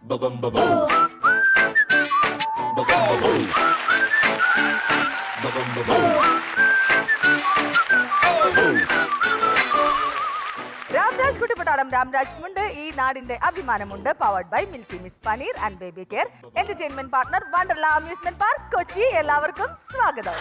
Ba-bum ba-boom. Ba-bum ba-boom. Ba-bum ba-boom. Boom. Ramraj കുട്ടിപ്പട്ടാളം Ramraj മുണ്ട് ഈ നാടിന്റെ അഭിമാനമുണ്ട് powered by milky Mist paneer and baby care entertainment partner Wonderla amusement park Kochi എല്ലാവർക്കും സ്വാഗതം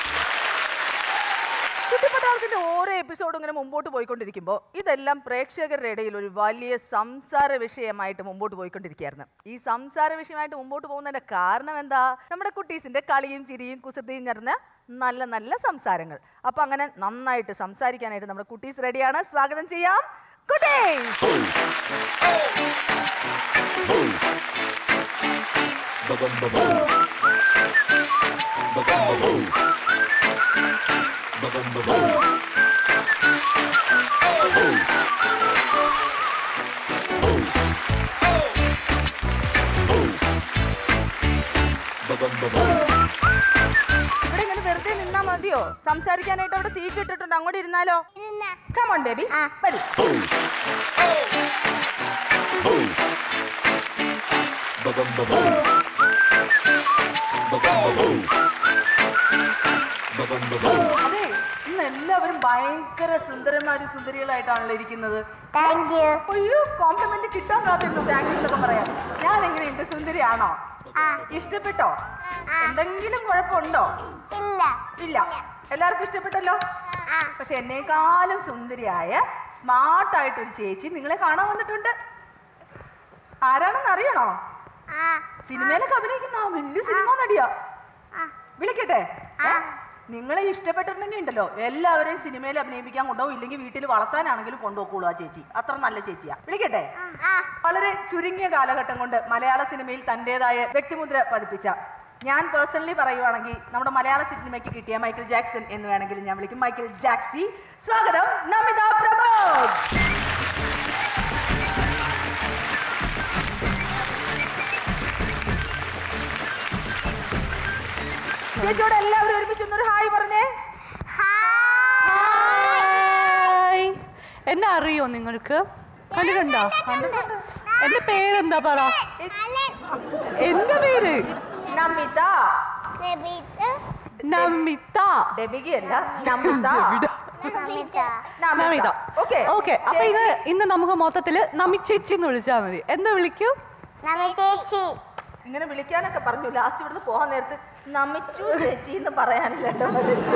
കുട്ടിപ്പട്ടാളത്തിന്റെ ഓരോ എപ്പിസോഡും ഇങ്ങനെ മുമ്പോട്ട് പോയിക്കൊണ്ടിരിക്കുമ്പോൾ ഇതെല്ലാം പ്രേക്ഷകരുടെ ഇടയിൽ ഒരു വലിയ സംസാര വിഷയമായിട്ട് മുമ്പോട്ട് പോയിക്കൊണ്ടിരിക്കുകയായിരുന്നു ഈ സംസാര വിഷയമായിട്ട് മുമ്പോട്ട് പോകുന്നതിന്റെ കാരണം എന്താ നമ്മുടെ കുട്ടീസിന്റെ കളിയും ചിരിയും കുസൃതിയും നിറഞ്ഞ നല്ല നല്ല സംസാരങ്ങൾ അപ്പൊ അങ്ങനെ നന്നായിട്ട് സംസാരിക്കാനായിട്ട് നമ്മുടെ കുട്ടീസ് റെഡിയാണ് സ്വാഗതം ചെയ്യാം കുട്ടീസ് Ba-bum ba-boom. Ba-bum ba-boom. Ba-bum ba-boom. Boom. Boom. Boom. Ba-bum ba-boom. ഇവിടെ ഇങ്ങനെ വെറുതെ നിന്നാ മതിയോ സംസാരിക്കാനായിട്ട് അവിടെ സീറ്റ് ഇട്ടിട്ടുണ്ട് അങ്ങോട്ട് ഇരുന്നാലോ കമോൺ ബേബി വരൂ Boom. Boom. Ba-bum ba-boom. Ba-bum ba-boom. Ba-bum ba-boom. അതെ ഇന്ന് എല്ലാവരും ഭയങ്കര സുന്ദരന്മാരും സുന്ദരികളായിട്ടാണല്ലോ ഇരിക്കുന്നത് താങ്ക് യു അയ്യോ കോംപ്ലിമെന്റ് കിട്ടാൻ കാത്തിരുന്നു താങ്ക് യു എന്നൊക്കെ പറയാം ഞാൻ എങ്ങനെയുണ്ട് സുന്ദരിയാണോ ആ ഇഷ്ടപ്പെട്ടോ എന്തെങ്കിലും കുഴപ്പമുണ്ടോ ഇല്ല ഇല്ല എല്ലാവർക്കും ഇഷ്ടപ്പെട്ടല്ലോ ആ പക്ഷെ എന്നേക്കാളും സുന്ദരിയായ സ്മാർട്ട് ആയിട്ടൊരു ചേച്ചി നിങ്ങളെ കാണാൻ വന്നിട്ടുണ്ട് ആരാണെന്ന് അറിയണോ ആ സിനിമയിലൊക്കെ അഭിനയിക്കുന്ന ആ വലിയ സിനിമ നടിയാ ആ വിളിക്കട്ടെ ആ. നിങ്ങളെ ഇഷ്ടപ്പെട്ടിട്ടുണ്ടെങ്കിൽ ഉണ്ടല്ലോ എല്ലാവരെയും സിനിമയിൽ അഭിനയിപ്പിക്കാൻ കൊണ്ടുപോകും ഇല്ലെങ്കിൽ വീട്ടിൽ വളർത്താനാണെങ്കിലും കൊണ്ടുപോകുള്ളൂ ആ ചേച്ചി അത്ര നല്ല ചേച്ചിയാ വിളിക്കട്ടെ ആ വളരെ ചുരുങ്ങിയ കാലഘട്ടം കൊണ്ട് മലയാള സിനിമയിൽ തന്റേതായ വ്യക്തിമുദ്ര പതിപ്പിച്ച ഞാൻ പേഴ്സണലി പറയുവാണെങ്കിൽ നമ്മുടെ മലയാള സിനിമയ്ക്ക് കിട്ടിയ മൈക്കിൾ ജാക്സൺ എന്ന് വേണമെങ്കിൽ ഞാൻ വിളിക്കും മൈക്കിൾ ജാക്സി സ്വാഗതം നമിത പ്രമോദ് ചേച്ചിയോട് എല്ലാവരും ഒരുമിച്ച് ഒന്നൊരു ഹായ് പറഞ്ഞേ ഹായ് എന്നെ അറിയോ നിങ്ങൾക്ക് കണ്ടിട്ടുണ്ടോ എന്റെ പേരെന്താ പറ എന്റെ പേര് നമിത നബീത്ത് നമിത ഡെബിഗി അല്ല നമിത നബീത്ത നമിത ഓക്കെ ഓക്കെ അപ്പൊ ഇത് ഇന്ന് നമുക്ക് മൊത്തത്തില് നമിച്ചേച്ചി എന്ന് വിളിച്ചാൽ മതി എന്താ വിളിക്കൂ നമി ചേച്ചി ഇങ്ങനെ വിളിക്കാനൊക്കെ പറഞ്ഞു ലാസ്റ്റ് ഇവിടുന്ന് പോകാൻ നേരത്ത് നമിച്ചു ചേച്ചി എന്ന് പറയാനില്ല കേട്ടോ.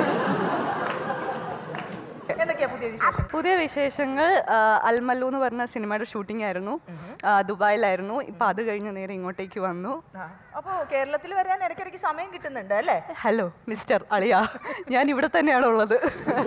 എന്തൊക്കെയാ പുതിയ വിശേഷം പുതിയ വിശേഷങ്ങൾ ആ, അൽമല്ലു എന്ന് പറഞ്ഞ സിനിമയുടെ ഷൂട്ടിംഗ് ആയിരുന്നു ആ, ദുബായിലായിരുന്നു ഇപ്പൊ അത് കഴിഞ്ഞ് നേരെ ഇങ്ങോട്ടേക്ക് വന്നു അപ്പോ കേരളത്തിൽ വരാൻ ഇടയ്ക്കിടയ്ക്ക് സമയം കിട്ടുന്നുണ്ട് അല്ലേ ഹലോ മിസ്റ്റർ അളിയ ഞാൻ ഇവിടെ തന്നെയാണ് ഉള്ളത്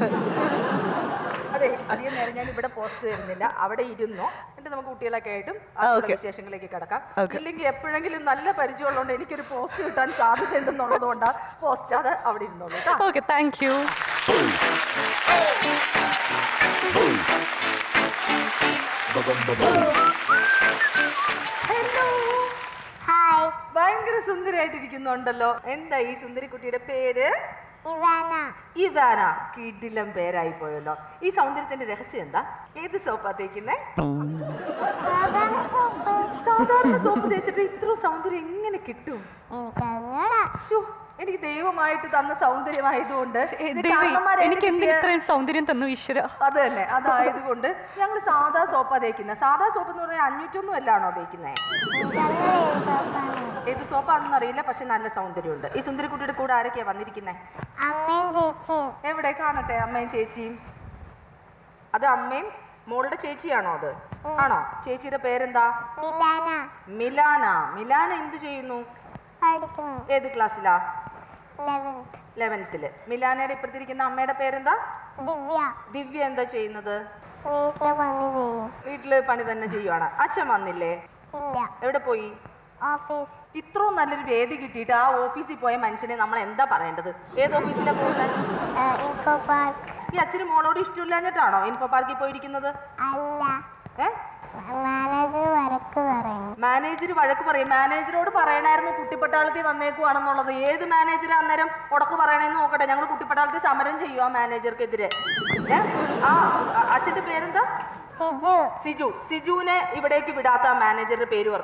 അതെ അധികം നേരം ഞാൻ ഇവിടെ പോസ്റ്റ് ചെയ്യുന്നില്ല അവിടെ ഇരുന്നു എന്നിട്ട് നമുക്ക് കുട്ടികളൊക്കെ ആയിട്ടും ആ, okay. വിശേഷങ്ങളിലേക്ക് കിടക്കാം Okay. ഇല്ലെങ്കിൽ എപ്പോഴെങ്കിലും നല്ല പരിചയമുള്ളതുകൊണ്ട് എനിക്കൊരു പോസ്റ്റ് കിട്ടാൻ സാധ്യതയുണ്ടെന്നുള്ളത് കൊണ്ടാണ് പോസ്റ്റ് അത് അവിടെ ഇരുന്നോളൂ കേട്ടോ okay thank you Boom. Ba-bum ba-boom. Hello hi ഭയങ്കര സുന്ദരിയായിട്ടിരിക്കുന്നുണ്ടല്ലോ എന്താ ഈ സുന്ദരി കുട്ടിയുടെ പേര് ഇവാന ഇവാന കിടിലം പേരായി പോയല്ലോ ഈ സൗന്ദര്യത്തിന്റെ രഹസ്യം എന്താ ഏത് സോപ്പാ തേക്കുന്നേ സാധാരണ സോപ്പ് സാധാരണ സോപ്പ് തേച്ചിട്ട് ഇത്ര സൗന്ദര്യം എങ്ങനെ കിട്ടും എനിക്കറിഞ്ഞൂടാ ശ്ശോ, എനിക്ക് ദൈവമായിട്ട് തന്ന സൗന്ദര്യമായതുകൊണ്ട് ഇത് ദേവി കാരണന്മാരെ എനിക്ക് എന്തിന് കിട്ടിയ- ഇത്രയും സൗന്ദര്യം തന്നു ഈശ്വര അത് തന്നെ അതായതുകൊണ്ട് ഞങ്ങൾ സാധാ സോപ്പാ തേക്കുന്നത് സാധാ സോപ്പ് എന്ന് പറഞ്ഞാൽ അഞ്ഞൂറ്റൊന്നും അല്ലാണോ തേക്കുന്നത് എനിക്കറിഞ്ഞൂടാ ഏത് സോപ്പാണ് ഏത് സോപ്പാണെന്ന് അറിയില്ല പക്ഷെ നല്ല സൗന്ദര്യമുണ്ട് ഈ സുന്ദരിക്കുട്ടിയുടെ കൂടെ ആരൊക്കെയാ വന്നിരിക്കുന്നത് അമ്മയും ചേച്ചിയും എവിടെ കാണട്ടെ അമ്മയും ചേച്ചിയും അത് അമ്മയും മോളുടെ ചേച്ചിയാണോ അത് ആണോ ചേച്ചിയുടെ പേരെന്താ മിലാന മിലാന മിലാന എന്ത് ചെയ്യുന്നു പഠിക്കുന്നു ഏത് ക്ലാസ്സിലാ ലെവൻത്ത് ലെവൻത്തില് മിലാനയുടെ ഇപ്പുറത്തിരിക്കുന്ന അമ്മയുടെ പേരെന്താ ദിവ്യ ദിവ്യ എന്താ ചെയ്യുന്നത് വീട്ടില് പണി ചെയ്യും വീട്ടില് പണി തന്നെ ചെയ്യുവാണ് അച്ഛൻ വന്നില്ലേ ഇല്ല എവിടെ പോയി ഓഫീസ് ഇത്രയും നല്ലൊരു വേദി കിട്ടിയിട്ട് ആ ഓഫീസിൽ പോയ മനുഷ്യനെ നമ്മൾ എന്താ പറയേണ്ടത് ഏത് ഓഫീസിലാ പോകുന്നത് ഇൻഫോ പാർക്ക് ഈ അച്ഛന് മോളോട് ഇഷ്ടമില്ലാഞ്ഞിട്ടാണോ ഇൻഫോ പാർക്കിൽ പോയിരിക്കുന്നത് അല്ല ഏ മാനേജർ വരക്ക് പറയും മാനേജർ വഴക്ക് പറയും മാനേജരോട് പറയണായിരുന്നു കുട്ടിപ്പട്ടാളത്തിൽ വന്നേക്കുവാണെന്നുള്ളത് ഏത് മാനേജർ അന്നേരം ഉടക്ക് പറയണേന്ന് നോക്കട്ടെ ഞങ്ങൾ കുട്ടിപ്പട്ടാളത്തിൽ സമരം ചെയ്യുക മാനേജർക്കെതിരെ ഏ? ആ അ- അച്ഛന്റെ പേരെന്താ സിജു സിജു സിജുവിനെ ഇവിടേക്ക് വിടാത്ത മാനേജറുടെ പേര് പറഞ്ഞു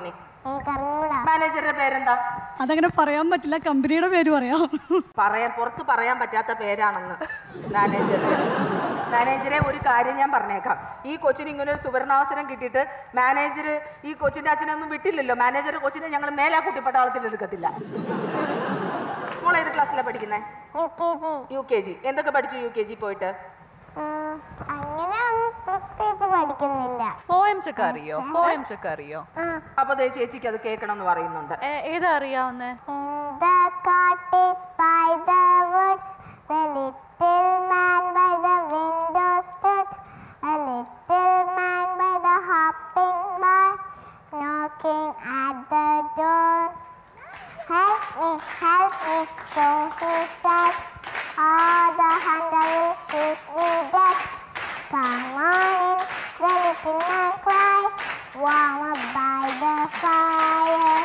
എനിക്കറിഞ്ഞൂടാ മാനേജറുടെ പേരെന്താ അതങ്ങനെ പറയാൻ പറ്റില്ല കമ്പനിയുടെ പേര് പറയാം പറയാൻ പുറത്ത് പറയാൻ പറ്റാത്ത പേരാണെന്ന് മാനേജർ മാനേജറെ ഒരു കാര്യം ഞാൻ പറഞ്ഞേക്കാം ഈ കൊച്ചിന് ഇങ്ങനെ ഒരു സുവർണാവസരം കിട്ടിയിട്ട് മാനേജർ ഈ കൊച്ചിന്റെ അച്ഛനെ ഒന്നും വിട്ടില്ലല്ലോ മാനേജർ കൊച്ചിനെ ഞങ്ങൾ മേലാ കുട്ടി പട്ടാളത്തിൽ എടുക്കത്തില്ല മോളെ ഏത് ക്ലാസ്സിലാണ് പഠിക്കുന്നത് U K G U K G എന്തൊക്കെ പഠിച്ചു യു കെ ജി പോയിട്ട് അങ്ങനെ ഒന്നും പ്രത്യേകിച്ച് പഠിക്കുന്നില്ല പോയംസ് ഒക്കെ അറിയോ പോയംസ് ഒക്കെ അറിയോ ആ അപ്പൊ ദേ ചേച്ചിക്ക് അത് കേൾക്കണം എന്ന് പറയുന്നുണ്ട് ഏ- ഏതാ അറിയാവുന്നേ In the cottage by the woods, the little man by the window stood. A little man by the hopping bar, knocking at the door. Help me, help me, so he said. Oh, the hunter will shoot me dead. Come on in, the little man cried, warm up by the fire.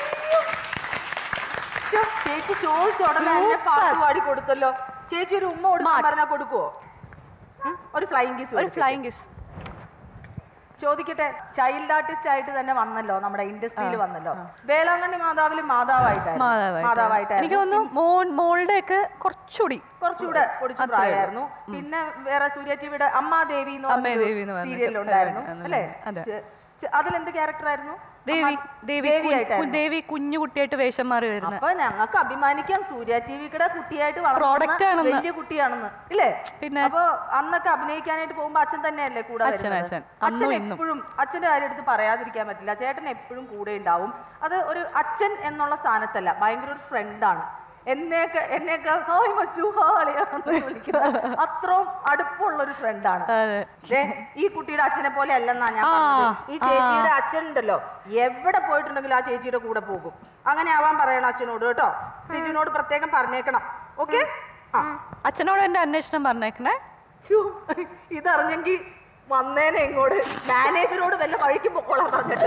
ശ്ശോ, ചേച്ചി ചോദിച്ച ഉടനെ തന്നെ പാട്ട് പാടി കൊടുത്തല്ലോ ചേച്ചി ഒരു ഉമ്മ കൊടുക്കാൻ പറഞ്ഞാൽ കൊടുക്കുവോ ഉം? ഒരു ഫ്ലൈങ് കിസ് ഒരു ഫ്ലൈങ് കിസ് ചോദിക്കട്ടെ ചൈൽഡ് ആർട്ടിസ്റ്റ് ആയിട്ട് തന്നെ വന്നല്ലോ നമ്മുടെ ഇൻഡസ്ട്രിയിൽ വന്നല്ലോ വേളാങ്കണ്ണി മാതാവിൽ മാതാവായിട്ടായിരുന്നു എനിക്ക് മാതാവായിട്ടായിരുന്നു തോന്നുന്നു മോൻ മോളുടെ ഒക്കെ കുറച്ചുകൂടി കുറച്ചുകൂടെ പൊടിച്ചു പ്രായമായിരുന്നു പിന്നെ വേറെ സൂര്യ ടിവിയുടെ അമ്മാദേവി അമ്മേ ദേവി എന്ന് പറഞ്ഞിട്ട് സീരിയൽ ഉണ്ടായിരുന്നു അതെ, അല്ലേ അതെ. ചെ- ചെ- അതിലെന്ത് ക്യാരക്ടർ ആയിരുന്നു ദേവി അമ്മ- ദേവി കു- ദേവിയായിട്ടായിരുന്നു. ദേവി കുഞ്ഞു കുട്ടിയായിട്ട് വേഷം മാറി വരുന്നത് അപ്പൊ ഞങ്ങൾക്ക് അഭിമാനിക്കാം സൂര്യ ടി വിയുടെ കുട്ടിയായിട്ട് Product വളർന്ന ആണെന്ന്. വലിയ കുട്ടിയാണെന്ന് ഇല്ലേ പിന്നെ? അപ്പൊ അന്നൊക്കെ അഭിനയിക്കാനായിട്ട് പോകുമ്പോ അച്ഛൻ തന്നെയല്ലേ കൂടെ അച്ഛൻ, വരുന്നത്? അച്ഛൻ. അച്ഛൻ അന്നും ഇന്നും. എപ്പോഴും അച്ഛന്റെ കാര്യം എടുത്ത് പറയാതിരിക്കാൻ പറ്റില്ല ചേട്ടൻ എപ്പോഴും കൂടെ ഉണ്ടാവും അത് ഒരു അച്ഛൻ എന്നുള്ള സ്ഥാനത്തല്ല ഭയങ്കര ഒരു ഫ്രണ്ടാണ് എന്നെയൊക്കെ എന്നെയൊക്കെ ഹായ് മച്ചു ഹാളിയാ എന്ന് വിളിക്കുന്നത് അത്രയും അടുപ്പമുള്ള ഒരു ഫ്രണ്ടാണ് അതെ. ദേ, ഈ കുട്ടിയുടെ അച്ഛനെ പോലെ അല്ലെന്നാ ഞാൻ പറഞ്ഞത് ഈ ചേച്ചിയുടെ അച്ഛൻ ഉണ്ടല്ലോ എവിടെ പോയിട്ടുണ്ടെങ്കിലും ആ ചേച്ചിയുടെ കൂടെ പോകും അങ്ങനെ ആവാൻ പറയണം അച്ഛനോട് കേട്ടോ ചേച്ചിനോട് പ്രത്യേകം പറഞ്ഞേക്കണം ഓക്കെ ആ അച്ഛനോട് എന്റെ അന്വേഷണം പറഞ്ഞേക്കണേ ശ്ശോ, ഇതറിഞ്ഞെങ്കിൽ വന്നേനെ ഇങ്ങോട്ട് മാനേജറോട് വല്ല വഴിക്കും പൊക്കോളാൻ പറഞ്ഞിട്ട്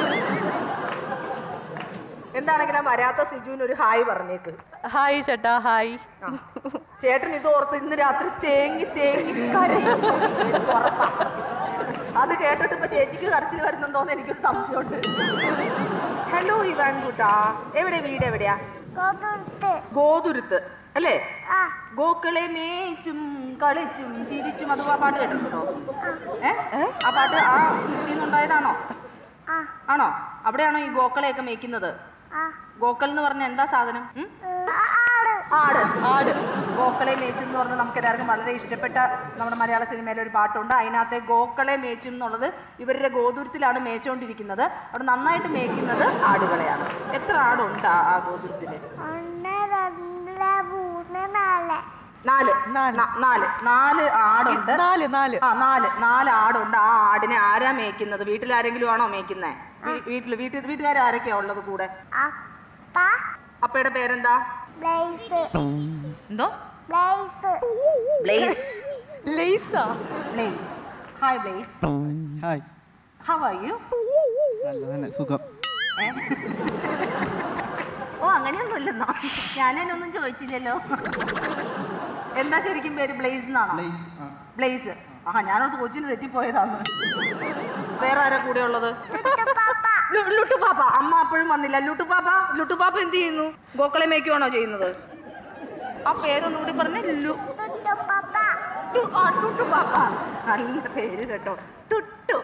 എന്താണെങ്കിലും വരാത്ത സിജുവിന് ഒരു ഹായ് പറഞ്ഞേക്ക് ഹായ് ചേട്ടാ ഹായ് ആ. ചേട്ടൻ ഇത് ഓർത്ത് ഇന്ന് രാത്രി തേങ്ങി തേങ്ങി കരയും എനിക്ക് ഉറപ്പാ. അത് കേട്ടിട്ട് ഇപ്പൊ ചേച്ചിക്ക് കരച്ചിൽ വരുന്നുണ്ടോന്ന് എനിക്കൊരു സംശയമുണ്ട് ഹലോ ഇവാൻ കുട്ടാ എവിടെ വീട് എവിടെയാ കൊടുത്ത് ഗോതുരുത്ത് അല്ലേ ആ ഗോക്കളെ മേച്ചും കളിച്ചും ചിരിച്ചും അത് ആ പാട്ട് കേട്ടിട്ടുണ്ടോ ഏ ആ പാട്ട് ആ ഉണ്ടായതാണോ ആ ആണോ അവിടെയാണോ ഈ ഗോക്കളെയൊക്കെ മേയ്ക്കുന്നത് ആ ഗോക്കൾ എന്ന് പറഞ്ഞ എന്താ സാധനം ഉം? ആട് ആട് ആട് ഗോക്കളെ മേച്ചും എന്ന് പറഞ്ഞാൽ നമുക്ക് എല്ലാവർക്കും വളരെ ഇഷ്ടപ്പെട്ട നമ്മുടെ മലയാള സിനിമയിലെ ഒരു പാട്ടുണ്ട് അതിനകത്തെ ഗോക്കളെ മേച്ചും എന്നുള്ളത് ഇവരുടെ ഗോതുരത്തിലാണ് മേച്ചുകൊണ്ടിരിക്കുന്നത് അവിടെ നന്നായിട്ട് മേയ്ക്കുന്നത് ആടുകളെയാണ് എത്ര ആടുണ്ട് ആ- ആ ഗോതുരത്തില് ഒന്ന് രണ്ട് മൂന്ന് നാല് നാല് ന- നാല് നാല് ആടുണ്ട് നാല് നാല് ആ നാല് നാല് ആടുണ്ട് ആ ആടിനെ ആരാ മേയ്ക്കുന്നത് വീട്ടിൽ ആരെങ്കിലും ആണോ മേയ്ക്കുന്നത് വീട്ടിൽ വീട്ടിൽ വീട്ടുകാർ ആരൊക്കെയാ ഉള്ളത് കൂടെ അപ്പ അപ്പയുടെ പേരെന്താ ബ്ലേസ് എന്തോ ബ്ലേസ് ബ്ലേസ് ലേസാ Blaise hi Blaise hi how are you നല്ല തന്നെ സുഖം ഓ അങ്ങനെയൊന്നുമില്ലെന്നോ ഞാനതിനൊന്നും ചോദിച്ചില്ലല്ലോ എന്താ ശരിക്കും പേര് ബ്ലേസ് എന്നാണോ പ്ലേസ് ആ ബ്ലേസ് ആഹാ ഞാനത് കൊച്ചിന് തെറ്റിപ്പോയതാണ് വേറെ ആരാ കൂടെ ഉള്ളത് പാപ്പ ലു- ലുട്ടുപാപ്പ അമ്മ അപ്പോഴും വന്നില്ല ലുട്ടുപാപ്പ ലുട്ടുപാപ്പ എന്ത് ചെയ്യുന്നു ഗോക്കളെ മേയ്ക്കുവാണോ ചെയ്യുന്നത് ആ പേരൊന്നും കൂടി പറഞ്ഞേ ലു തുട്ടു പാപ്പ ടു- ആ, ടുട്ടുപാപ്പ നല്ല പേര് കേട്ടോ ടുട്ടു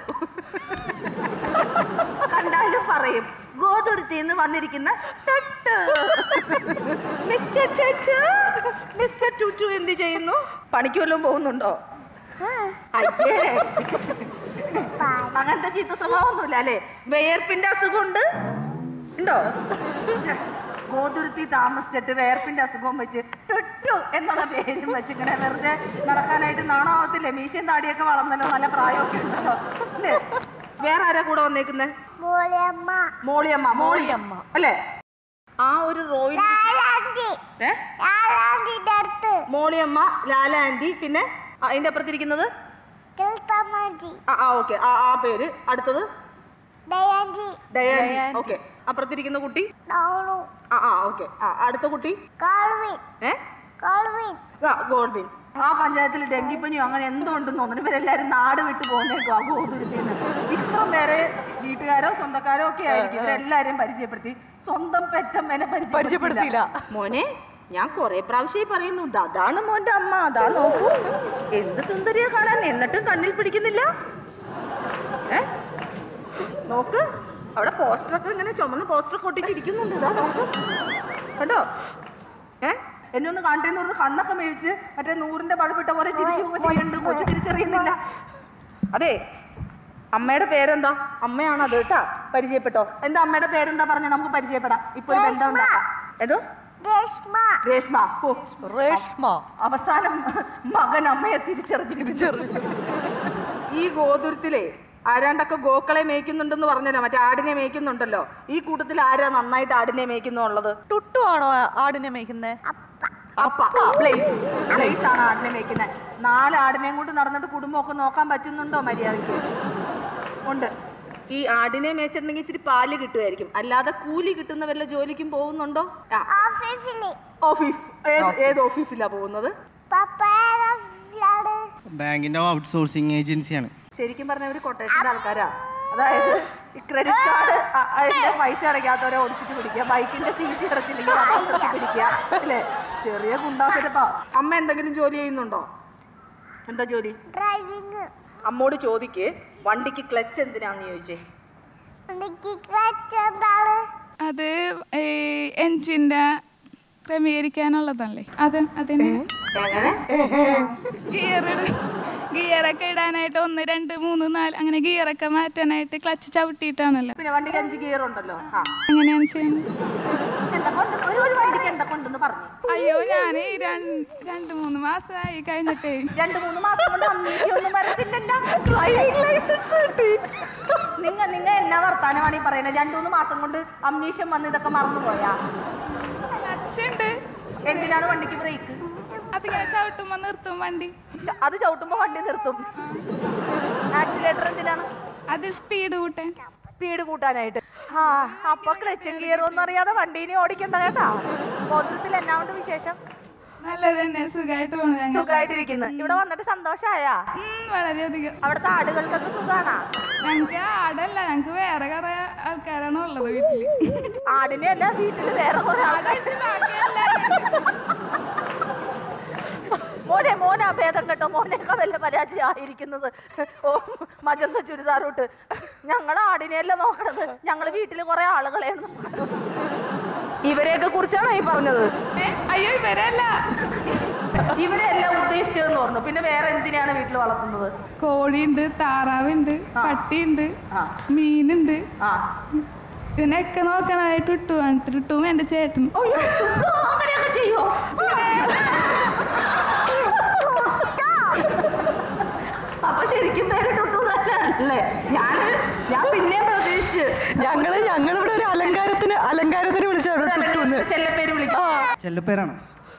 കണ്ടാലും പറയും ഗോതുരുത്തിന്ന് വന്നിരിക്കുന്ന ടുട്ടു മിസ്റ്റർ ടുട്ടു മിസ്റ്റർ ടുട്ടു എന്ത് ചെയ്യുന്നു പണിക്ക് വല്ലതും പോകുന്നുണ്ടോ അയ്യേ അങ്ങനത്തെ ചീത്ത സ്വഭാവമൊന്നുമില്ല അല്ലേ വേർപ്പിന്റെ അസുഖമുണ്ട് ഉണ്ടോ ഗോതുരുത്തി താമസിച്ചിട്ട് വേർപ്പിന്റെ അസുഖം വെച്ച് ടുട്ടു എന്നുള്ള പേരും വെച്ച് ഇങ്ങനെ വെറുതെ നടക്കാനായിട്ട് നാണാവത്തില്ലേ മീശയും താടിയൊക്കെ വളർന്നല്ലോ നല്ല പ്രായമൊക്കെ ഉണ്ടല്ലോ അല്ലേ വേറെ ആരാ കൂടെ വന്നേക്കുന്നേ മൂളിയമ്മ മോളിയമ്മ മോളിയമ്മ അല്ലേ ആ ഒരു റോയിൽ ലാലാന്റി ഏ ലാലാന്റിന്റെ അടുത്ത് മോളിയമ്മ ലാല ആന്റി പിന്നെ ആ, അതിന്റെ അപ്പുറത്തിരിക്കുന്നത് കിൽത്തമ്മജി ആ ആ ഓക്കെ ആ ആ പേര് അടുത്തത് ദയാന്റി ഡയാനി ഓക്കെ അപ്പുറത്തിരിക്കുന്ന കുട്ടി ഡൗണു ആ ആ ഓക്കെ ആ അടുത്ത കുട്ടി കോൾവിൻ ഏ കോൾവിൻ ആ ഗോൾബിൻ ആ പഞ്ചായത്തിൽ ഡെങ്കിപ്പനിയോ അങ്ങനെ എന്തോ ഉണ്ടെന്ന് തോന്നുന്നു ഇവരെല്ലാരും നാട് വിട്ട് പോകുന്നേക്കും ആ ഗോതുരുത്തിന്ന് ഇത്ര പേരെ വീട്ടുകാരോ സ്വന്തക്കാരോ ഒക്കെ ആയിരിക്കും ഇവരെല്ലാരെയും പരിചയപ്പെടുത്തി സ്വന്തം പെറ്റമ്മേനെ പരിചയപ്പെടുത്തിയില്ല. മോനെ ഞാൻ കുറെ പ്രാവശ്യമായി പറയുന്നു "ദാ, അതാണ് മോന്റെ അമ്മ അതാ നോക്കൂ എന്ത് സുന്ദരിയെ കാണാൻ എന്നിട്ടും കണ്ണിൽ പിടിക്കുന്നില്ല ഏ നോക്ക് അവിടെ പോസ്റ്ററൊക്കെ ഇങ്ങനെ ചുമന്ന പോസ്റ്ററൊക്കെ ഒട്ടിച്ചിരിക്കുന്നുണ്ട് ഇതാ നോക്ക് കണ്ടോ ഏ എന്നെ ഒന്ന് കാണട്ടേന്ന് പറഞ്ഞ് കണ്ണൊക്കെ മേടിച്ച് മറ്റേ നൂറിന്റെ പഴപ്പിട്ട പോലെ ചിരിക്കുകയൊക്കെ ചെയ്യുന്നുണ്ട് കൊച്ചു തിരിച്ചറിയുന്നില്ല അതെ അമ്മയുടെ പേരെന്താ അമ്മയാണോ അത് കേട്ടാ പരിചയപ്പെട്ടോ എന്താ അമ്മയുടെ പേരെന്താ പറഞ്ഞ നമുക്ക് പരിചയപ്പെടാം ഇപ്പൊ ഒരു ബന്ധം ഉണ്ടാക്കാം ഏതോ രേഷ്മ രേഷ്മ ഓ രേഷ്മ അവസാനം മകൻ അമ്മയെ തിരിച്ചറിഞ്ഞ് തിരിച്ചറിഞ്ഞു ഈ ഗോതുരത്തിലെ ആരാണ്ടൊക്കെ ഗോക്കളെ മേയ്ക്കുന്നുണ്ടെന്ന് പറഞ്ഞല്ലോ മറ്റേ ആടിനെ മേയ്ക്കുന്നുണ്ടല്ലോ ഈ കൂട്ടത്തിൽ ആരാ നന്നായിട്ട് ആടിനെ മേയ്ക്കുന്നുള്ളത് ടുട്ടു ആണോ ആടിനെ മേയ്ക്കുന്നേ അപ്പ പ്ലേസ് പ്ലേസ് ആണ് ആടിനെ മേയ്ക്കുന്നത് നാല് ആടിനെയും കൊണ്ട് നടന്നിട്ട് കുടുംബമൊക്കെ നോക്കാൻ പറ്റുന്നുണ്ടോ മര്യാദയ്ക്ക് ഉണ്ട് ഈ ആടിനെ മേച്ചിട്ടുണ്ടെങ്കിൽ ഇച്ചിരി പാല് കിട്ടുമായിരിക്കും അല്ലാതെ കൂലി കിട്ടുന്ന വല്ല ജോലിക്കും പോകുന്നുണ്ടോ ആ ഓഫീസില് ഓഫീസ് ഏത് ഏത് ഓഫീസിലാ പോകുന്നത് പപ്പയുടെ ഓഫീസിലാണ് ബാങ്കിന്റെ ഔട്ട്സോഴ്സിങ് ഏജൻസിയാണ് ശരിക്കും പറഞ്ഞ ഒരു കൊട്ടേഷന്റെ ആൾക്കാരാ അതായത് ഈ ക്രെഡിറ്റ് കാർഡ് അതിന്റെ പൈസ അടയ്ക്കാത്തവരെ ഓടിച്ചിട്ട് പിടിക്കുക ബൈക്കിന്റെ സി സി അടച്ചില്ലെങ്കിൽ അടച്ചിട്ട് പിടിക്കുക അല്ലേ ചെറിയ ഗുണ്ടാസിരപ്പാ അമ്മ എന്തെങ്കിലും ജോലി ചെയ്യുന്നുണ്ടോ എന്താ ജോലി ഡ്രൈവിംഗ് അമ്മോട് ചോദിക്ക് വണ്ടിക്ക് ക്ലച്ച് എന്തിനാന്ന് ചോദിച്ചേ എനിക്ക് ക്ലച്ച് എന്താണ് അത് ഈ എൻജിൻ്റെ ക്രമീകരിക്കാനുള്ളതല്ലേ അത് അതിന് എങ്ങനെ ഗിയർ ഗിയറൊക്കെ ഇടാനായിട്ട് ഒന്ന് രണ്ട് മൂന്ന് നാല് അങ്ങനെ ഗിയറൊക്കെ മാറ്റാനായിട്ട് ക്ലച്ച് ചവിട്ടിയിട്ടാണല്ലോ പിന്നെ വണ്ടിക്ക് അഞ്ച് ഗിയർ ഉണ്ടല്ലോ ആ അങ്ങനെയാണ് ചെയ്യുന്നത് എന്തൊക്കെ ഉണ്ട് ഒരു ഒരു വണ്ടിക്ക് എന്തൊക്കെ ഉണ്ടെന്ന് പറഞ്ഞു അയ്യോ ഞാൻ രണ്ട് മൂന്ന് മാസമായി കഴിഞ്ഞിട്ടേ രണ്ട് മൂന്ന് മാസം കൊണ്ട് അമ്മയ്ക്കൊന്നും വരത്തില്ലല്ലോ ഡ്രൈവിംഗ് ലൈസൻസ് കിട്ടി നിങ്ങ നിങ്ങ എന്നാ വർത്താനമാണ് ഈ പറയുന്നത് രണ്ടു മൂന്ന് മാസം കൊണ്ട് അമ്നീഷം വന്ന് ഇതൊക്കെ മറന്നുപോയാ ക്ലച്ച് ഉണ്ട് എന്തിനാണ് വണ്ടിക്ക് ബ്രേക്ക് അതിങ്ങനെ ചവിട്ടുമ്പോൾ നിർത്തും വണ്ടി അത് ചവിട്ടുമ്പോ വണ്ടി നിർത്തും ആക്സിലേറ്റർ എന്തിനാണ് അത് സ്പീഡ് കൂട്ടാൻ സ്പീഡ് കൂട്ടാനായിട്ട് ആ അപ്പൊ ക്ലച്ചും ഗിയറും ഒന്നും അറിയാതെ വണ്ടീനെ ഓടിക്കണ്ട കേട്ടാ മൊത്തത്തിൽ എന്നാണ്ട് വിശേഷം നല്ലത് തന്നെ സുഖമായിട്ട് പോണു ഞങ്ങൾ സുഖമായിട്ടിരിക്കുന്നു ഇവിടെ വന്നിട്ട് സന്തോഷായാ ഉം, വളരെയധികം അവിടുത്തെ ആടുകൾക്കൊക്കെ സുഖാണാ ഞങ്ങൾക്ക് ആടല്ല ഞങ്ങൾക്ക് വേറെ കുറെ ആൾക്കാരാണ് ഉള്ളത് വീട്ടില് ആടിനെ അല്ല വീട്ടിൽ വേറെ കുറെ ആൾക്കാർ മോനെ മോനെ ഭേദം കേട്ടോ മോനേക്കാ വല്ല പരാജയമായിരിക്കുന്നത് ഓ മജന്ത ചുരിദാറോട്ട് ഞങ്ങൾ ആടിനെയല്ല നോക്കണത് ഞങ്ങൾ വീട്ടിൽ കുറെ ആളുകളെയാണ് നോക്കണത്. ഇവരെയൊക്കെ കുറിച്ചാണോ ഈ പറഞ്ഞത് ഏ, അയ്യോ ഇവരല്ല ഇവരെല്ലാം ഉദ്ദേശിച്ചതെന്ന് പറഞ്ഞു പിന്നെ വേറെ എന്തിനാണ് വീട്ടിൽ വളർത്തുന്നത് കോഴിയുണ്ട് താറാവുണ്ട് പട്ടിയുണ്ട് ആ. മീനുണ്ട് ആ ഇതിനൊക്കെ നോക്കണതായിട്ട് ടുട്ടുവാണ് ടുട്ടുവും എൻ്റെ ചേട്ടനും അയ്യോ, അങ്ങനെയൊക്കെ ചെയ്യോ അപ്പൊ ശരിക്കും പേര് ടുട്ടു തന്നെയാണല്ലേ ഞാൻ ഞാൻ പിന്നെയും പ്രതീക്ഷിച്ച് ഞങ്ങള് ഞങ്ങളിവിടെ ഒരു അലങ്കാരത്തിന് അലങ്കാരത്തിന് വിളിച്ചാണ് ടുട്ടുന്ന് ചെല്ലപ്പേര് വിളിക്കും ചെല്ലപ്പേരാണ്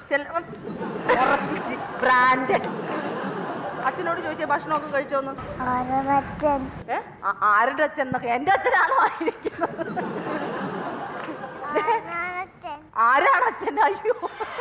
ബ്രാൻഡഡ് അച്ഛനോട് ചോദിച്ചേ ഭക്ഷണമൊക്കെ കഴിച്ചോന്ന് ഓരോരുത്തൻ ഏ? ആ- ആരുടെ അച്ഛൻ എന്നൊക്കെ എന്റെ അച്ഛനാണോ ആയിരിക്കുന്നത് ഓരോരുത്തൻ ആരാണ് അച്ഛൻ അയ്യോ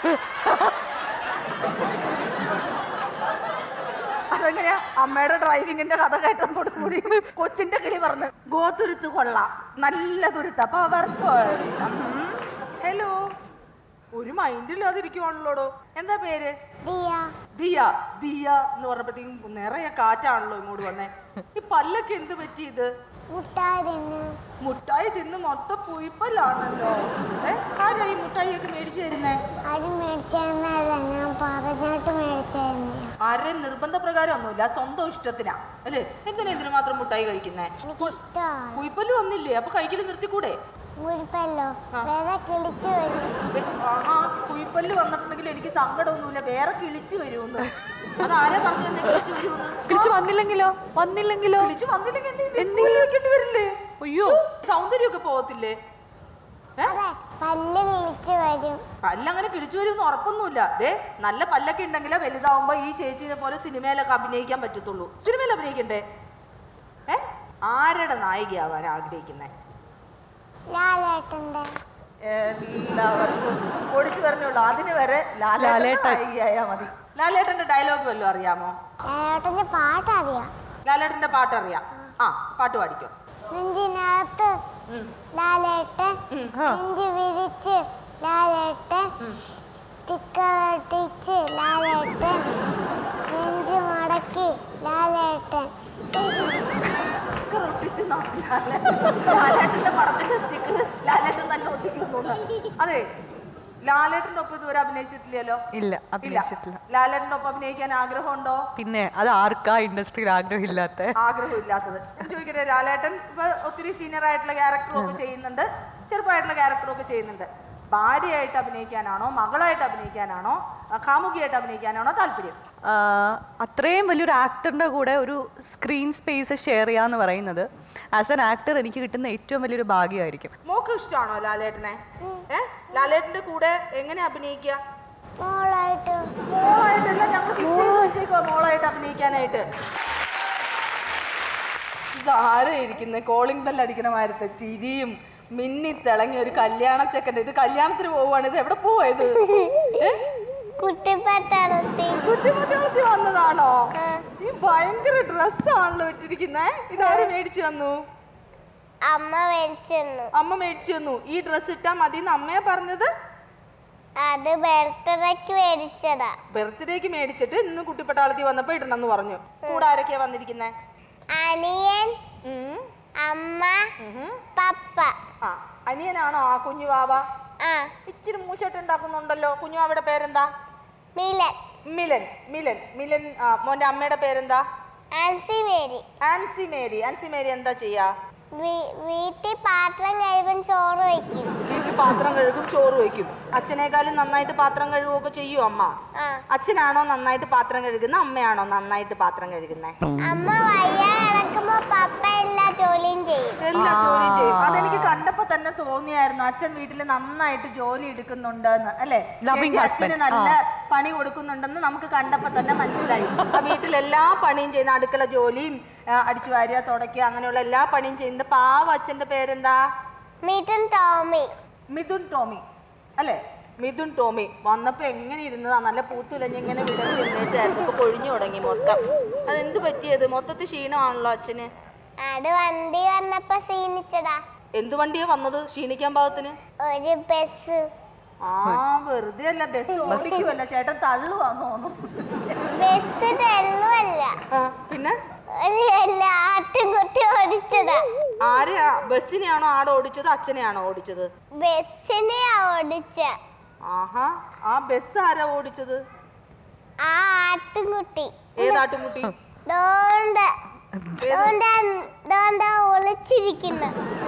അതെങ്ങനെയാ അമ്മയുടെ ഡ്രൈവിങ്ങിന്റെ കഥ കേട്ടതോട് കൂടി കൊച്ചിന്റെ കിളി പറഞ്ഞ് ഗോതുരുത്ത് കൊള്ളാം നല്ല തുരുത്ത പവർഫുൾ ഹലോ ഒരു മൈൻഡ് ഇല്ലാതിരിക്കുവാണല്ലോടോ എന്താ പേര് ദിയ ദിയ ദിയ എന്ന് പറഞ്ഞപ്പോഴത്തേക്കും നിറയെ കാറ്റാണല്ലോ ഇങ്ങോട്ട് വന്നേ ഈ പല്ലൊക്കെ എന്ത് പറ്റി ഇത് മുട്ടാതിന് മുട്ടായി തിന്ന് മൊത്തം പുയിപ്പല്ലാണല്ലോ ഏ ആരാ ഈ മുട്ടായിയൊക്കെ മേടിച്ചു തരുന്നേ അത് മേടിച്ചെന്നല്ല ഞാൻ പറഞ്ഞിട്ട് മേടിച്ചെന്നെ ആരുടെയും നിർബന്ധ പ്രകാരം ഒന്നുമില്ല സ്വന്തം ഇഷ്ടത്തിനാ അല്ലേ എന്തിനാ ഇതിന് മാത്രം മുട്ടായി കഴിക്കുന്നേ എനിക്കിഷ്ടമാണ് പുയിപ്പല്ല് വന്നില്ലേ അപ്പൊ കഴിക്കല് നിർത്തിക്കൂടെ മുരിപ്പല്ലോ വേറെ കിളിച്ചു വരും ഏ, ആഹാ പുയിപ്പല്ല് വന്നിട്ടുണ്ടെങ്കിൽ എനിക്ക് സങ്കടമൊന്നുമില്ല വേറെ കിളിച്ചു വരുമെന്ന് അതാരാ പറഞ്ഞു തന്നെ കിളിച്ചു വരുമെന്ന് തിരിച്ചു വന്നില്ലെങ്കിലോ വന്നില്ലെങ്കിലോ കിളിച്ചു വന്നില്ലെങ്കിൽ എന്ത് വെക്കേണ്ടി വരില്ലേ അയ്യോ സൗന്ദര്യമൊക്കെ പോകത്തില്ലേ അതെ പല്ല് കിളിച്ചു വരും പല്ലങ്ങനെ കിളിച്ചു വരുമെന്ന് ഉറപ്പൊന്നുമില്ല ദേ നല്ല പല്ലൊക്കെ ഉണ്ടെങ്കിലേ വലുതാവുമ്പോ ഈ ചേച്ചിനെ പോലെ സിനിമയിലൊക്കെ അഭിനയിക്കാൻ പറ്റത്തുള്ളൂ സിനിമയിൽ അഭിനയിക്കണ്ടേ ഏ ആരുടെ നായികയാവാൻ ആഗ്രഹിക്കുന്നേ ലാലേട്ടൻ്റെ എല്ലാവർക്കും ഓടിച്ചു പറഞ്ഞോളൂ അതിന് വരെ ലാലേട്ടൻ ആയാ മതി ലാലേട്ടന്റെ ഡയലോഗ് വല്ലതും അറിയാമോ ഏട്ടൻ്റെ പാട്ടറിയാം ലാലേട്ടന്റെ പാട്ട് അറിയാം ആ പാട്ട് പാടിക്കോ നെഞ്ചിനകത്ത് ലാലേട്ടൻ നെഞ്ച് വിരിച്ച് ലാലേട്ടൻ സ്റ്റിക്കർ ഒട്ടിച്ച് ലാലേട്ടൻ നെഞ്ച് മടക്കി ലാലേട്ടൻ സ്റ്റിക്കർ ഒട്ടിച്ച് ന- ലാലേട്ടൻ- ലാലേട്ടന്റെ പടത്തിന്റെ സ്റ്റിക്കർ ലാലേട്ടൻ തന്നെ ഒട്ടിക്കുന്നുണ്ട് അതെ ലാലേട്ടന്റെ ഒപ്പം ഇതുവരെ അഭിനയിച്ചിട്ടില്ലല്ലോ ഇല്ല അഭിനയിച്ചിട്ടില്ല ലാലേട്ടന്റെ ഒപ്പം അഭിനയിക്കാൻ ആഗ്രഹമുണ്ടോ പിന്നെ അത് ആർക്കാ ഇൻഡസ്ട്രിയിൽ ആഗ്രഹമില്ലാത്ത ആഗ്രഹമില്ലാത്തത് ഞാൻ ചോദിക്കട്ടെ ലാലേട്ടൻ ഇപ്പൊ ഒത്തിരി സീനിയർ ആയിട്ടുള്ള ക്യാരക്ടറും ഒക്കെ ചെയ്യുന്നുണ്ട് ചെറുപ്പമായിട്ടുള്ള ക്യാരക്ടറും ഒക്കെ ചെയ്യുന്നുണ്ട് ഭാര്യയായിട്ട് അഭിനയിക്കാനാണോ മകളായിട്ട് അഭിനയിക്കാനാണോ ആ, കാമുകിയായിട്ട് അഭിനയിക്കാനാണോ താല്പര്യം ആഹ് അത്രയും വലിയൊരു ആക്ടറിൻ്റെ കൂടെ ഒരു സ്ക്രീൻ സ്പേസ് ഷെയർ ചെയ്യാന്ന് പറയുന്നത് ആസ് എൻ ആക്ടർ എനിക്ക് കിട്ടുന്ന ഏറ്റവും വലിയൊരു ഭാഗ്യമായിരിക്കും മോക്ക് ഇഷ്ടമാണോ ലാലേട്ടനെ ഏ ലാലേട്ടന്റെ കൂടെ എങ്ങനെ അഭിനയിക്കുക മോളായിട്ട് മോളായിട്ടല്ല ഞങ്ങൾ ഫിക്സ് ചെയ്ത് വെച്ചേക്കുവാ മോളായിട്ട് അഭിനയിക്കാനായിട്ട് ഇതാരെ ഇരിക്കുന്നത് കോളിംഗ് ബെൽ അടിക്കണ മാരത്തെ ചിരിയും മിന്നി തിളങ്ങിയ ഒരു കല്യാണ ചെക്കൻ്റെ ഇത് കല്യാണത്തിന് പോവാണ് ഇത് എവിടെ പോവാ ഇത് കുട്ടിപ്പട്ടാളത്തി കുറ്റിപ്പട്ടാളത്തിൽ വന്നതാണോ ഈ ഭയങ്കര ഡ്രസ്സാണല്ലോ ഇട്ടിരിക്കുന്നേ ഇതാര് മേടിച്ചു തന്നു അമ്മ വലിച്ചെന്നു അമ്മ മേടിച്ചു തന്നു ഈ ഡ്രസ്സ് ഇട്ടാ മതി എന്ന് അമ്മയാ പറഞ്ഞത് അത് ബർത്ത്ഡേക്ക് മേടിച്ചതാ ബർത്ത്ഡേക്ക് മേടിച്ചിട്ട് ഇന്ന് കുട്ടിപ്പട്ടാളത്തിൽ വന്നപ്പോ ഇടണമെന്ന് പറഞ്ഞു കൂടെ ആരൊക്കെയാ വന്നിരിക്കുന്നേ അനിയൻ ഉം. അമ്മ ഉഹും. പപ്പ ആ അനിയനാണോ ആ കുഞ്ഞു വാവ ആ ഇച്ചിരി മൂശട്ട് ഉണ്ടാക്കുന്നുണ്ടല്ലോ കുഞ്ഞു വാവയുടെ പേരെന്താ മിലൻ മിലൻ മിലൻ മിലൻ ആ, മോന്റെ അമ്മയുടെ പേരെന്താ ആൻസി മേരി ആൻസി മേരി ആൻസി മേരി എന്താ ചെയ്യാ വീ- വീട്ടിൽ പാത്രം കഴുകും ചോറ് വയ്ക്കും വീട്ടിൽ പാത്രം കഴുകും ചോറ് വയ്ക്കും അച്ഛനേക്കാളും നന്നായിട്ട് പാത്രം കഴുകുകയൊക്കെ ചെയ്യും അമ്മ ആ അച്ഛനാണോ നന്നായിട്ട് പാത്രം കഴുകുന്ന അമ്മയാണോ നന്നായിട്ട് പാത്രം കഴുകുന്നത് അമ്മ വയ്യ കിടക്കുമ്പോ പപ്പ എല്ലാ ജോലിയും ചെയ്യും എല്ലാ ജോലിയും ചെയ്യും അതെനിക്ക് കണ്ടപ്പോ തന്നെ തോന്നിയായിരുന്നു അച്ഛൻ വീട്ടിൽ നന്നായിട്ട് ജോലി എടുക്കുന്നുണ്ടെന്ന് അല്ലെ Loving അച്ഛന് husband. നല്ല പണി കൊടുക്കുന്നുണ്ടെന്ന് നമുക്ക് കണ്ടപ്പോ തന്നെ മനസ്സിലായി ആ വീട്ടിൽ എല്ലാ പണിയും ചെയ്യുന്ന അടുക്കള ജോലിയും ആ, അടിച്ചു വാരുക തുടയ്ക്കുക അങ്ങനെയുള്ള എല്ലാ പണിയും ചെയ്യുന്ന പാവ അച്ഛന്റെ പേരെന്താ മീറ്റൻ ടോമി മിഥുൻ ടോമി അല്ലേ മിഥുൻ ടോമി വന്നപ്പോ എങ്ങനെ ഇരുന്നതാ നല്ല പൂത്തുലഞ്ഞ് ഇങ്ങനെ വിടർന്ന് ഇരുന്നേച്ചായിരുന്നു ഇപ്പൊ കൊഴിഞ്ഞു തുടങ്ങി മൊത്തം അതെന്ത് പറ്റിയത് മൊത്തത്തിൽ ക്ഷീണമാണല്ലോ അച്ഛന് അത് വണ്ടി വന്നപ്പോ സീനിച്ചടാ എന്ത് വണ്ടിയാ വന്നത് ക്ഷീണിക്കാൻ പാകത്തിന് ഒരു ബസ് ആ വെറുതെ അല്ല ബസ് ഓടിക്കുമല്ല ചേട്ടൻ തള്ളുവാന്ന് തോന്നുന്നു ബസ് തെല്ലുമല്ല ആ, പിന്നെ ഒരു എല്ലാ ആട്ടുംകുട്ടി ഓടിച്ചതാ ആരെയാ ബസ്സിനെയാണോ ആടെ ഓടിച്ചത് അച്ഛനെയാണോ ഓടിച്ചത് ബസ്സിനെയാ ഓടിച്ച ആഹാ ആ ബസ് ആരാ ഓടിച്ചത് ആ ആട്ടുംകുട്ടി ഏതാട്ടുമുട്ടി ഡോണ്ട ഡോണ്ട ഡോണ്ട ഒളിച്ചിരിക്കുന്ന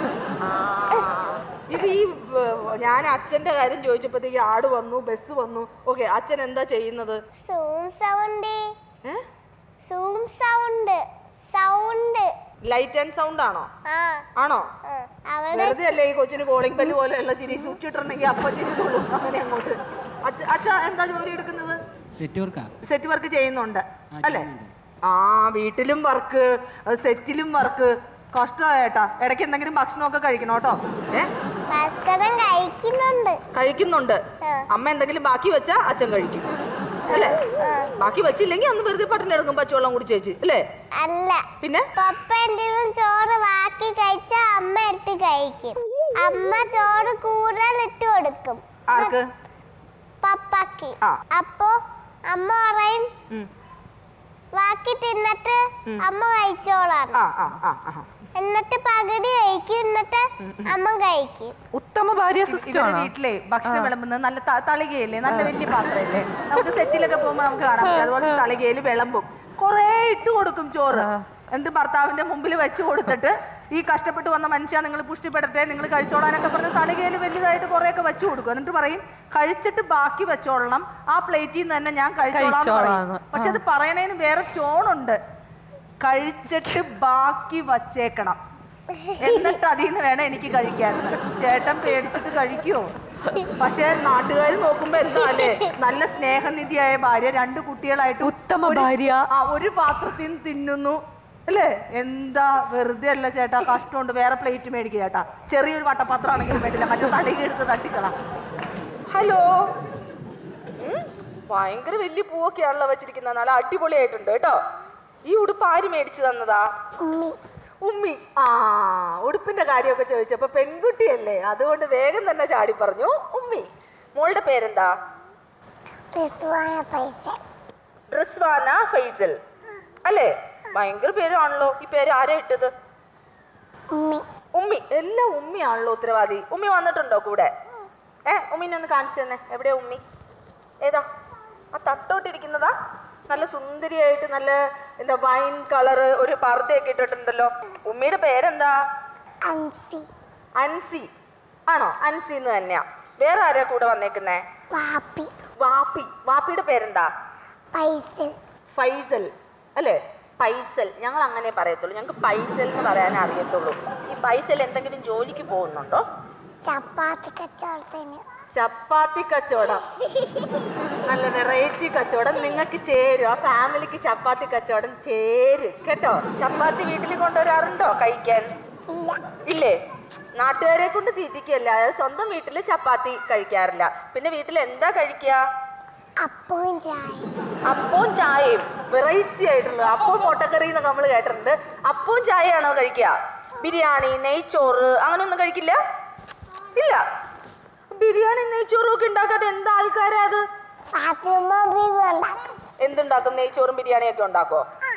ഇത് ഈ വ- ഞാൻ അച്ഛന്റെ കാര്യം ചോദിച്ചപ്പോഴത്തേക്ക് ആട് വന്നു ബസ് വന്നു ഓക്കെ അച്ഛൻ എന്താ ചെയ്യുന്നത് സൂം സൗണ്ട് ഏ zoom sound sound light and sound ആണോ ആ ആണോ ആ. അവിടെ വെറുതെ അല്ലേ ഈ കൊച്ചിന് കോളിംഗ് ബെല്ല് പോലെയുള്ള ചിരി സ്വിച്ച് ഇട്ടിട്ടുണ്ടെങ്കിൽ അപ്പൊ ചെയ്തോളൂ അങ്ങനെ അങ്ങോട്ട് അച്ഛ അച്ഛ എന്താ ജോലി എടുക്കുന്നത് സെറ്റ് വർക്കാ സെറ്റ് വർക്ക് ചെയ്യുന്നുണ്ട് അല്ലേ ആ വീട്ടിലും വർക്ക് സെറ്റിലും വർക്ക് കഷ്ടമായേട്ടാ ഇടയ്ക്ക് എന്തെങ്കിലും ഭക്ഷണമൊക്കെ കഴിക്കണം കേട്ടോ ഏ ഭക്ഷണം കഴിക്കുന്നുണ്ട് കഴിക്കുന്നുണ്ട് ആ. അമ്മ എന്തെങ്കിലും ബാക്കി വെച്ചാ അച്ഛൻ കഴിക്കും അല്ലേ ബാക്കി വെച്ചില്ലെങ്കിൽ അന്ന് വെറുതെ പട്ടിണി എടുക്കും പച്ചവെള്ളം കുടിച്ച് വെച്ച് അല്ലേ അല്ല പിന്നെ പപ്പ എന്തെങ്കിലും ചോറ് ബാക്കി കഴിച്ചാ അമ്മ എടുത്ത് കഴിക്കും അമ്മ ചോറ് കൂടുതൽ ഇട്ട് കൊടുക്കും ആർക്ക് പപ്പക്ക് ആ. അപ്പോ അമ്മ പറയും ഉം. ബാക്കി തിന്നിട്ട് അമ്മ കഴിച്ചോളാണ് ആ ആ ആ ആ എന്നിട്ട് പകുതി കഴിക്കും എന്നിട്ട് അമ്മ കഴിക്കും ഉത്തമ ഭാര്യ ഇവരുടെ സിസ്റ്റമാണ് വീട്ടിലെ ഭക്ഷണം വിളമ്പുന്നത് നല്ല ത- തളികയല്ലേ നല്ല വലിയ പാത്രമല്ലേ നമുക്ക് സെറ്റിലൊക്കെ പോകുമ്പോൾ നമുക്ക് കാണാൻ പറ്റും അതുപോലെ തളികയിൽ വിളമ്പും കുറേ ഇട്ട് കൊടുക്കും ചോറ് എന്ത് ഭർത്താവിന്റെ മുമ്പിൽ വെച്ച് കൊടുത്തിട്ട് ഈ കഷ്ടപ്പെട്ട് വന്ന മനുഷ്യ നിങ്ങൾ പുഷ്ടിപ്പെടട്ടെ നിങ്ങൾ കഴിച്ചോളാനൊക്കെ പറഞ്ഞ് തളികയിൽ വലുതായിട്ട് കുറേയൊക്കെ വെച്ച് കൊടുക്കും എന്നിട്ട് പറയും കഴിച്ചിട്ട് ബാക്കി വെച്ചോളണം ആ പ്ലേറ്റിൽ നിന്ന് തന്നെ ഞാൻ കഴിച്ചോളാം എന്ന് പറയും. കഴിച്ചോളാന്ന്. പക്ഷെ അത് പറയണതിന് വേറെ ടോണുണ്ട് കഴിച്ചിട്ട് ബാക്കി വച്ചേക്കണം എന്നിട്ട് അതിൽ നിന്ന് വേണം എനിക്ക് കഴിക്കാൻ ചേട്ടൻ പേടിച്ചിട്ട് കഴിക്കുവോ പക്ഷെ നാട്ടുകാർ നോക്കുമ്പോ എന്താ അല്ലേ നല്ല സ്നേഹനിധിയായ ഭാര്യ രണ്ട് കുട്ടികളായിട്ട് ഉത്തമ ഒരു- ഭാര്യ. ആ ഒരു പാത്രത്തിൽ നിന്ന് തിന്നുന്നു അല്ലേ എന്താ വെറുതെ അല്ല ചേട്ടാ കഷ്ടമുണ്ട് വേറെ പ്ലേറ്റ് മേടിക്കുക ചേട്ടാ ചെറിയൊരു വട്ടപാത്രം ആണെങ്കിലും വേണ്ടില്ല മറ്റേ തടിക എടുത്ത് തട്ടിക്കളാ ഹലോ ഉം, ഭയങ്കര വലിയ പൂവൊക്കെയാണല്ലോ വെച്ചിരിക്കുന്നത് നല്ല അടിപൊളിയായിട്ടുണ്ട് കേട്ടോ ഈ ഉടുപ്പ് ആര് മേടിച്ചു തന്നതാ ഉമ്മി ഉമ്മി ആ ഉടുപ്പിന്റെ കാര്യമൊക്കെ ചോദിച്ചപ്പോ പെൺകുട്ടിയല്ലേ അതുകൊണ്ട് വേഗം തന്നെ ചാടി പറഞ്ഞു ഉമ്മി മോളുടെ പേരെന്താ റിസ്വാന ഫൈസൽ റിസ്വാന ഫൈസൽ അല്ലേ ഭയങ്കര പേരാണല്ലോ ഈ പേര് ആരാ ഇട്ടത് ഉമ്മി ഉമ്മി എല്ലാം ഉമ്മിയാണല്ലോ ഉത്തരവാദി ഉമ്മി വന്നിട്ടുണ്ടോ കൂടെ ഏ ഉമ്മിനെ ഒന്ന് കാണിച്ചു തന്നെ എവിടെയാ ഉമ്മി ഏതാ ആ തട്ടോട്ടിരിക്കുന്നതാ നല്ല സുന്ദരിയായിട്ട് നല്ല എന്താ വൈൻ കളറ് ഒരു പർദ്ദയൊക്കെ ഇട്ടിട്ടുണ്ടല്ലോ ഉമ്മിയുടെ പേരെന്താ അൻസി അൻസി ആണോ അൻസി എന്ന് തന്നെയാ വേറെ ആരാ കൂടെ വന്നേക്കുന്നേ പാപ്പി വാപ്പി വാപ്പിയുടെ പേരെന്താ ഫൈസൽ ഫൈസൽ അല്ലേ പൈസൽ ഞങ്ങൾ അങ്ങനെ പറയത്തുള്ളൂ ഞങ്ങൾക്ക് പൈസൽ എന്ന് പറയാനേ അറിയത്തുള്ളൂ ഈ പൈസൽ എന്തെങ്കിലും ജോലിക്ക് പോകുന്നുണ്ടോ ചപ്പാത്തി കച്ചവടത്തിന് ചപ്പാത്തി കച്ചവടം നല്ല വെറൈറ്റി കച്ചവടം നിങ്ങൾക്ക് ചേരും ആ ഫാമിലിക്ക് ചപ്പാത്തി കച്ചവടം ചേരും കേട്ടോ ചപ്പാത്തി വീട്ടിൽ കൊണ്ടുവരാറുണ്ടോ കഴിക്കാൻ ഇല്ല ഇല്ലേ നാട്ടുകാരെ കൊണ്ട് തീറ്റിക്കല്ല അതായത് സ്വന്തം വീട്ടിൽ ചപ്പാത്തി കഴിക്കാറില്ല പിന്നെ വീട്ടിൽ എന്താ കഴിക്കുക അപ്പവും ചായ അപ്പവും ചായയും വെറൈറ്റി ആയിട്ടുള്ള അപ്പവും മുട്ടക്കറി എന്നൊക്കെ നമ്മൾ കേട്ടിട്ടുണ്ട് അപ്പവും ചായയാണോ കഴിക്കുക ബിരിയാണി നെയ്ച്ചോറ് അങ്ങനെയൊന്നും കഴിക്കില്ല ഇല്ല ബിരിയാണി നെയ്ച്ചോറും ഒക്കെ ഉണ്ടാക്കാതെ എന്താ ആൾക്കാരാ അത് ഫാത്തിമ ബീബി ഉണ്ടാക്കും എന്തുണ്ടാക്കും നെയ്ച്ചോറും ബിരിയാണിയൊക്കെ ഉണ്ടാക്കോ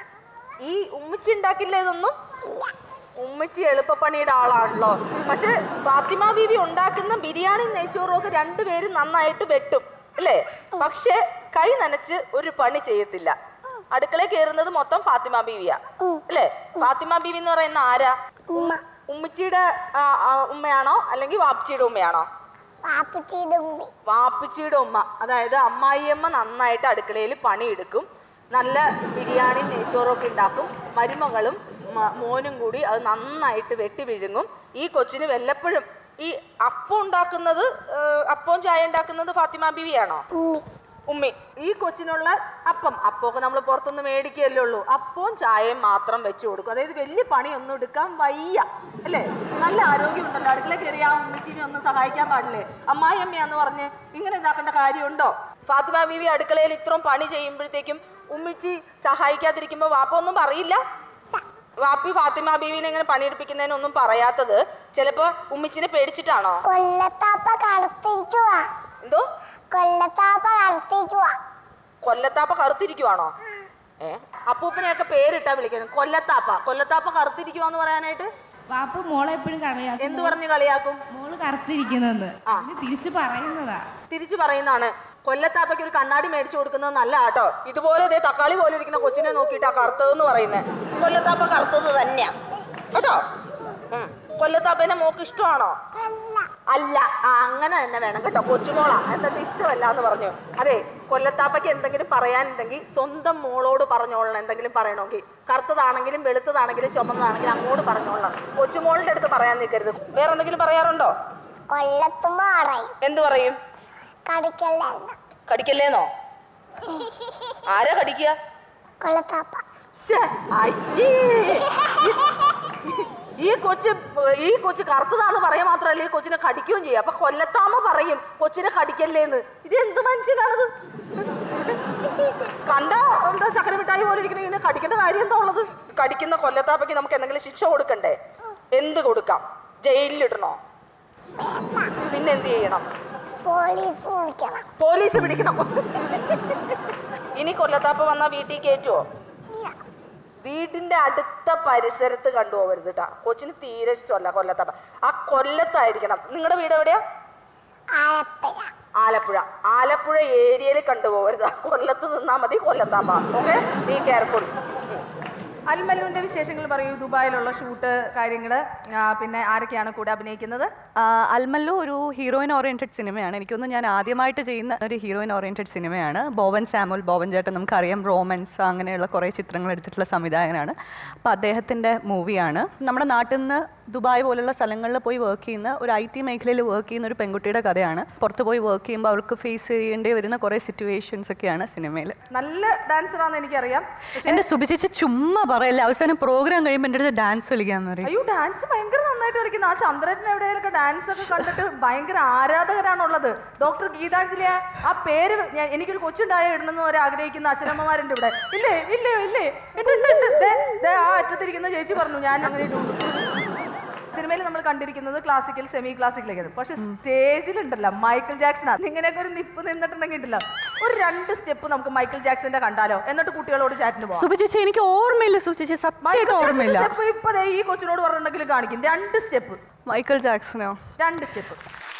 ഈ ഉമ്മച്ചി ഉണ്ടാക്കില്ല ഇതൊന്നും ഉമ്മച്ചി എളുപ്പപ്പണിയുടെ ആളാണല്ലോ പക്ഷെ ഫാത്തിമ ബീവി ഉണ്ടാക്കുന്ന ബിരിയാണി നെയ്ച്ചോറും ഒക്കെ രണ്ടുപേരും നന്നായിട്ട് വെട്ടും അല്ലേ പക്ഷെ കൈ നനച്ച് ഒരു പണി ചെയ്യത്തില്ല അടുക്കളയിൽ കയറുന്നത് മൊത്തം ഫാത്തിമ ബീവിയാ അല്ലേ ഫാത്തിമ ബീവി എന്ന് പറയുന്ന ആരാ ഉമ്മ ഉമ്മച്ചിയുടെ ആ, ആ, ഉമ്മയാണോ അല്ലെങ്കിൽ വാപ്പച്ചിയുടെ ഉമ്മയാണോ പാപ്പച്ചിയുടെ ഉമ്മി വാപ്പിച്ചിയുടെ ഉമ്മ അതായത് അമ്മായിയമ്മ നന്നായിട്ട് അടുക്കളയിൽ പണിയെടുക്കും നല്ല ബിരിയാണി നെയ്ച്ചോറും ഒക്കെ ഉണ്ടാക്കും മരുമകളും മ- മോനും കൂടി അത് നന്നായിട്ട് വെട്ടി വിഴുങ്ങും ഈ കൊച്ചിന് വല്ലപ്പോഴും ഈ അപ്പം ഉണ്ടാക്കുന്നത് ഏഹ്, അപ്പവും ചായ ഉണ്ടാക്കുന്നത് ഫാത്തിമ ബീവിയാണോ ഉമ്മി ഉമ്മി ഈ കൊച്ചിനുള്ള അപ്പം അപ്പമൊക്കെ നമ്മൾ പുറത്തുനിന്ന് മേടിക്കുകയല്ലേ ഉള്ളൂ അപ്പവും ചായയും മാത്രം വെച്ച് കൊടുക്കും അതായത് വലിയ പണിയൊന്നും എടുക്കാൻ വയ്യ അല്ലേ നല്ല ആരോഗ്യമുണ്ടല്ലോ അടുക്കള കയറി ആ ഉമ്മച്ചിനെ ഒന്നും സഹായിക്കാൻ പാടില്ലേ അമ്മായിയമ്മയാന്ന് പറഞ്ഞ് ഇങ്ങനെ ഇതാക്കേണ്ട കാര്യമുണ്ടോ ഫാത്തിമ ബീവി അടുക്കളയിൽ ഇത്രയും പണി ചെയ്യുമ്പോഴത്തേക്കും ഉമ്മിച്ചി സഹായിക്കാതിരിക്കുമ്പോൾ വാപ്പ ഒന്നും പറയില്ല വാപ്പി ഫാത്തിമ ബീവിനെ ഇങ്ങനെ പണിയെടുപ്പിക്കുന്നതിനൊന്നും പറയാത്തത് ചിലപ്പോ ഉമ്മിച്ചിനെ പേടിച്ചിട്ടാണോ കൊല്ലത്താപ്പ കറുത്തിരിക്കുവാ എന്തോ കൊല്ലത്താപ്പ കറുത്തിരിക്കുവാ കൊല്ലത്താപ്പ കറുത്തിരിക്കുവാണോ ഏ അപ്പൂപ്പനെയൊക്കെ പേരിട്ടാ വിളിക്കണം കൊല്ലത്താപ്പ കൊല്ലത്താപ്പ കറുത്തിരിക്കുവാന്ന് പറയാനായിട്ട് വാപ്പ മോളെ എപ്പോഴും കളിയാക്കും എന്ത് പറഞ്ഞ് കളിയാക്കും മോള് കറുത്തിരിക്കുന്നെന്ന് അതിന് തിരിച്ചു പറയുന്നതാ തിരിച്ചു പറയുന്നതാണ് കൊല്ലത്താപ്പയ്ക്ക് ഒരു കണ്ണാടി മേടിച്ചു കൊടുക്കുന്നത് നല്ല കേട്ടോ ഇതുപോലെ ദേ തക്കാളി പോലെ ഇരിക്കുന്ന കൊച്ചിനെ നോക്കിയിട്ടാ കറുത്തതെന്ന് പറയുന്നത് കൊല്ലത്താപ്പ കറുത്തത് തന്നെയാ കേട്ടോ ഉം. കൊല്ലത്താപ്പേനെ മോക്ക് ഇഷ്ടമാണോ അല്ല ആ അങ്ങനെ തന്നെ വേണം കേട്ടോ കൊച്ചുമോളാ എന്നിട്ട് ഇഷ്ടമല്ല എന്ന് പറഞ്ഞു അതെ കൊല്ലത്താപ്പയ്ക്ക് എന്തെങ്കിലും പറയാനുണ്ടെങ്കിൽ സ്വന്തം മോളോട് പറഞ്ഞോളണം എന്തെങ്കിലും പറയണമെങ്കിൽ കറുത്തതാണെങ്കിലും വെളുത്തതാണെങ്കിലും ചുമന്നതാണെങ്കിലും അങ്ങോട്ട് പറഞ്ഞോളണം കൊച്ചുമോളുടെ അടുത്ത് പറയാൻ നിൽക്കരുത് വേറെ എന്തെങ്കിലും പറയാറുണ്ടോ കൊല്ലത്തുമ്പോ പറയും എന്ത് പറയും കടിക്കല്ല കടിക്കല്ലേന്നോ ആരാ കടിക്കുക കൊല്ലത്താപ്പ ശ്ശേ, അയ്യേ. ഈ കൊച്ച് ഈ കൊച്ച് കറുത്തതാന്ന് പറയാൻ മാത്രമല്ല ഈ കൊച്ചിനെ കടിക്കുകയും ചെയ്യും അപ്പൊ കൊല്ലത്താമ പറയും കൊച്ചിനെ കടിക്കല്ലേന്ന് ഇത് എന്ത് മനുഷ്യനാണത് കണ്ട എന്താ ചക്കരമിഠായി പോലെ ഇരിക്കുന്ന ഇതിനെ കടിക്കേണ്ട കാര്യം എന്താ ഉള്ളത് കടിക്കുന്ന കൊല്ലത്താപ്പയ്ക്ക് നമുക്ക് എന്തെങ്കിലും ശിക്ഷ കൊടുക്കണ്ടേ എന്ത് കൊടുക്കാം ജയിലിലിടണോ പിന്നെ എന്ത് ചെയ്യണം പോലീസ് വിളിക്കണം പോലീസ് പിടിക്കണം ഇനി കൊല്ലത്താപ്പ വന്നാ വീട്ടിൽ കയറ്റുവോ വീടിന്റെ അടുത്ത പരിസരത്ത് കണ്ടുപോകരുത് കേട്ടാ കൊച്ചിന് തീരെ ഇഷ്ടമല്ല കൊല്ലത്താപ്പ ആ കൊല്ലത്തായിരിക്കണം നിങ്ങളുടെ വീട് എവിടെയാ ആലപ്പുഴ ആലപ്പുഴ ആലപ്പുഴ ഏരിയയിൽ കണ്ടുപോകരുത് കൊല്ലത്ത് നിന്നാ മതി കൊല്ലത്താപ്പ ഓക്കെ ബി കെയർഫുൾ അൽമല്ലുവിന്റെ വിശേഷങ്ങൾ പറയൂ ദുബായിലുള്ള ഷൂട്ട് കാര്യങ്ങൾ പിന്നെ ആരൊക്കെയാണ് കൂടെ അഭിനയിക്കുന്നത് ആ, അൽമല്ലു ഒരു ഹീറോയിൻ ഓറിയൻറ്റഡ് സിനിമയാണ് എനിക്കൊന്ന് ഞാൻ ആദ്യമായിട്ട് ചെയ്യുന്ന ഒരു ഹീറോയിൻ ഓറിയൻറ്റഡ് സിനിമയാണ് ബോവൻ സാമുൽ ബോവൻ ചേട്ടൻ നമുക്കറിയാം റോമൻസ് അങ്ങനെയുള്ള കുറേ ചിത്രങ്ങൾ എടുത്തിട്ടുള്ള സംവിധായകനാണ് അപ്പോൾ അദ്ദേഹത്തിൻ്റെ മൂവിയാണ് നമ്മുടെ നാട്ടിൽ നിന്ന് ദുബായ് പോലുള്ള സ്ഥലങ്ങളിൽ പോയി വർക്ക് ചെയ്യുന്ന ഒരു ഐ ടി മേഖലയിൽ വർക്ക് ചെയ്യുന്ന ഒരു പെൺകുട്ടിയുടെ കഥയാണ് പുറത്ത് പോയി വർക്ക് ചെയ്യുമ്പോൾ അവർക്ക് ഫേസ് ചെയ്യേണ്ടി വരുന്ന കുറേ സിറ്റുവേഷൻസ് ഒക്കെയാണ് സിനിമയിൽ നല്ല ഡാൻസർ ആണെന്ന് എനിക്കറിയാം എൻ്റെ സുബിചേച്ചി ചുമ്മാ പറയല്ല അവസാനം പ്രോഗ്രാം കഴിയുമ്പോൾ എൻ്റെ അടുത്ത് ഡാൻസ് കളിക്കാൻ പറയും അയ്യോ ഡാൻസ് ഭയങ്കര നന്നായിട്ട് കളിക്കുന്ന ആ ചന്ദ്രൻ എവിടെയൊക്കെ ഡാൻസ് ഒക്കെ കണ്ടിട്ട് ഭയങ്കര ആരാധകരാണുള്ളത് ഡോക്ടർ ഗീതാഞ്ജലി ആ പേര് ഞാൻ എനിക്കൊരു കൊച്ചുണ്ടായ ഇടണമെന്ന് വരെ ആഗ്രഹിക്കുന്ന അച്ഛനമ്മമാരുണ്ട് ഇവിടെ ഇല്ലേ ഇല്ലേ ഇല്ലേ ഉണ്ട്, ഉണ്ട്, ഉണ്ട്. ദേ, ദേ, ആ അറ്റത്തിരിക്കുന്ന ചേച്ചി പറഞ്ഞു ഞാൻ അങ്ങനെ ഇടുന്നു സിനിമയിൽ നമ്മൾ കണ്ടിരിക്കുന്നത് ക്ലാസിക്കൽ സെമി ക്ലാസിക്കലൊക്കെയാണ് പക്ഷെ സ്റ്റേജിലുണ്ടല്ലോ മൈക്കിൾ ജാക്സൺ ഇങ്ങനെയൊക്കെ ഒരു നിപ്പ് നിന്നിട്ടുണ്ടെങ്കിൽ ഉണ്ടല്ലോ ഒരു രണ്ട് സ്റ്റെപ്പ് നമുക്ക് മൈക്കിൾ ജാക്സന്റെ കണ്ടാലോ എന്നിട്ട് കുട്ടികളോട് ചാറ്റിന് പോവാം സുബിചേച്ചി എനിക്ക് ഓർമ്മയില്ല സുബിചേച്ചി സത്യമായിട്ട് ഓർമ്മയില്ല സ്റ്റെപ്പ് ഇപ്പൊ ദേ ഈ കൊച്ചിനോട് പറഞ്ഞിട്ടുണ്ടെങ്കിൽ കാണിക്കും രണ്ട് സ്റ്റെപ്പ് മൈക്കിൾ ജാക്സനോ രണ്ട് സ്റ്റെപ്പ്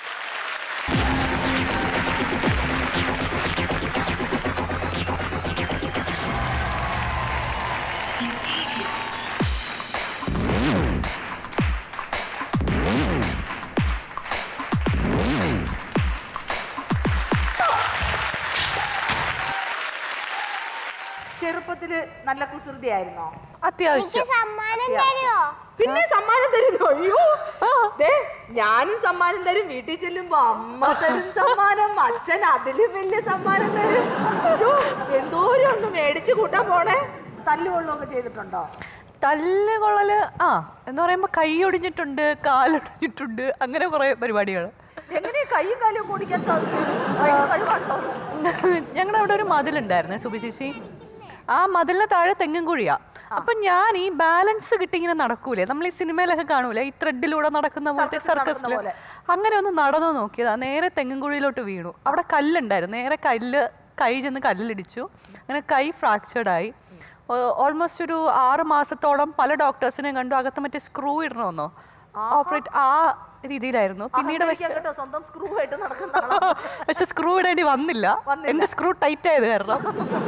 ചെറുപ്പത്തില് നല്ല കുസൃതിയായിരുന്നോ അത്യാവശ്യം സമ്മാനം തരുമോ പിന്നെ സമ്മാനം തരുന്നു അയ്യോ ദേ ഞാനും സമ്മാനം തരും വീട്ടിൽ ചെല്ലുമ്പോ അമ്മ തരും സമ്മാനം അച്ഛൻ അതിലും വലിയ സമ്മാനം തരും ശ്ശോ, എന്തോരം ഒന്ന് മേടിച്ചു കൂട്ടാൻ പോണേ തല്ലുകൊള്ളുമൊക്കെ ചെയ്തിട്ടുണ്ടോ തല്ലുകൊള്ളല് ആ എന്ന് പറയുമ്പോൾ കൈ ഒടിഞ്ഞിട്ടുണ്ട് കാലൊടിഞ്ഞിട്ടുണ്ട് അങ്ങനെ കുറേ പരിപാടികൾ എങ്ങനെ കൈയും കാലും ഒക്കെ ഓടിക്കാൻ സാധിക്കും ഭയങ്കര കഴിവാണല്ലോ. ഞങ്ങളുടെ അവിടെ ഒരു മതിലുണ്ടായിരുന്നേ സുബി ചേച്ചി ആ മതിലിന് താഴെ തെങ്ങും കുഴിയാ അപ്പൊ ഞാൻ ഈ ബാലൻസ് കിട്ടി ഇങ്ങനെ നടക്കൂലേ നമ്മൾ ഈ സിനിമയിലൊക്കെ കാണൂലേ ഈ ത്രെഡിലൂടെ നടക്കുന്ന പോലത്തെ Circus നടക്കുന്ന സർക്കസിൽ പോലെ. അങ്ങനെ ഒന്ന് നടന്നു നോക്കിയതാ നേരെ തെങ്ങും കുഴിയിലോട്ട് വീണു അവിടെ കല്ലുണ്ടായിരുന്നു നേരെ കല്ല് കൈ ചെന്ന് കല്ലിടിച്ചു അങ്ങനെ കൈ ഫ്രാക്ചേർഡ് ആയി ഓൾമോസ്റ്റ് ഒരു ആറ് മാസത്തോളം പല ഡോക്ടേഴ്സിനെ കണ്ടു അകത്ത് മറ്റേ സ്ക്രൂ ഇടണമെന്നോ ഓപ്പറേറ്റ് ആ രീതിയിലായിരുന്നു പിന്നീട് പക്ഷേ അഹങ്കരിക്കാൻ കേട്ടോ സ്വന്തം സ്ക്രൂ ആയിട്ട് നടക്കുന്ന ആളാ. പക്ഷെ സ്ക്രൂ ഇടേണ്ടി വന്നില്ല വന്നില്ല. എന്റെ സ്ക്രൂ ടൈറ്റ് ആയത് കാരണം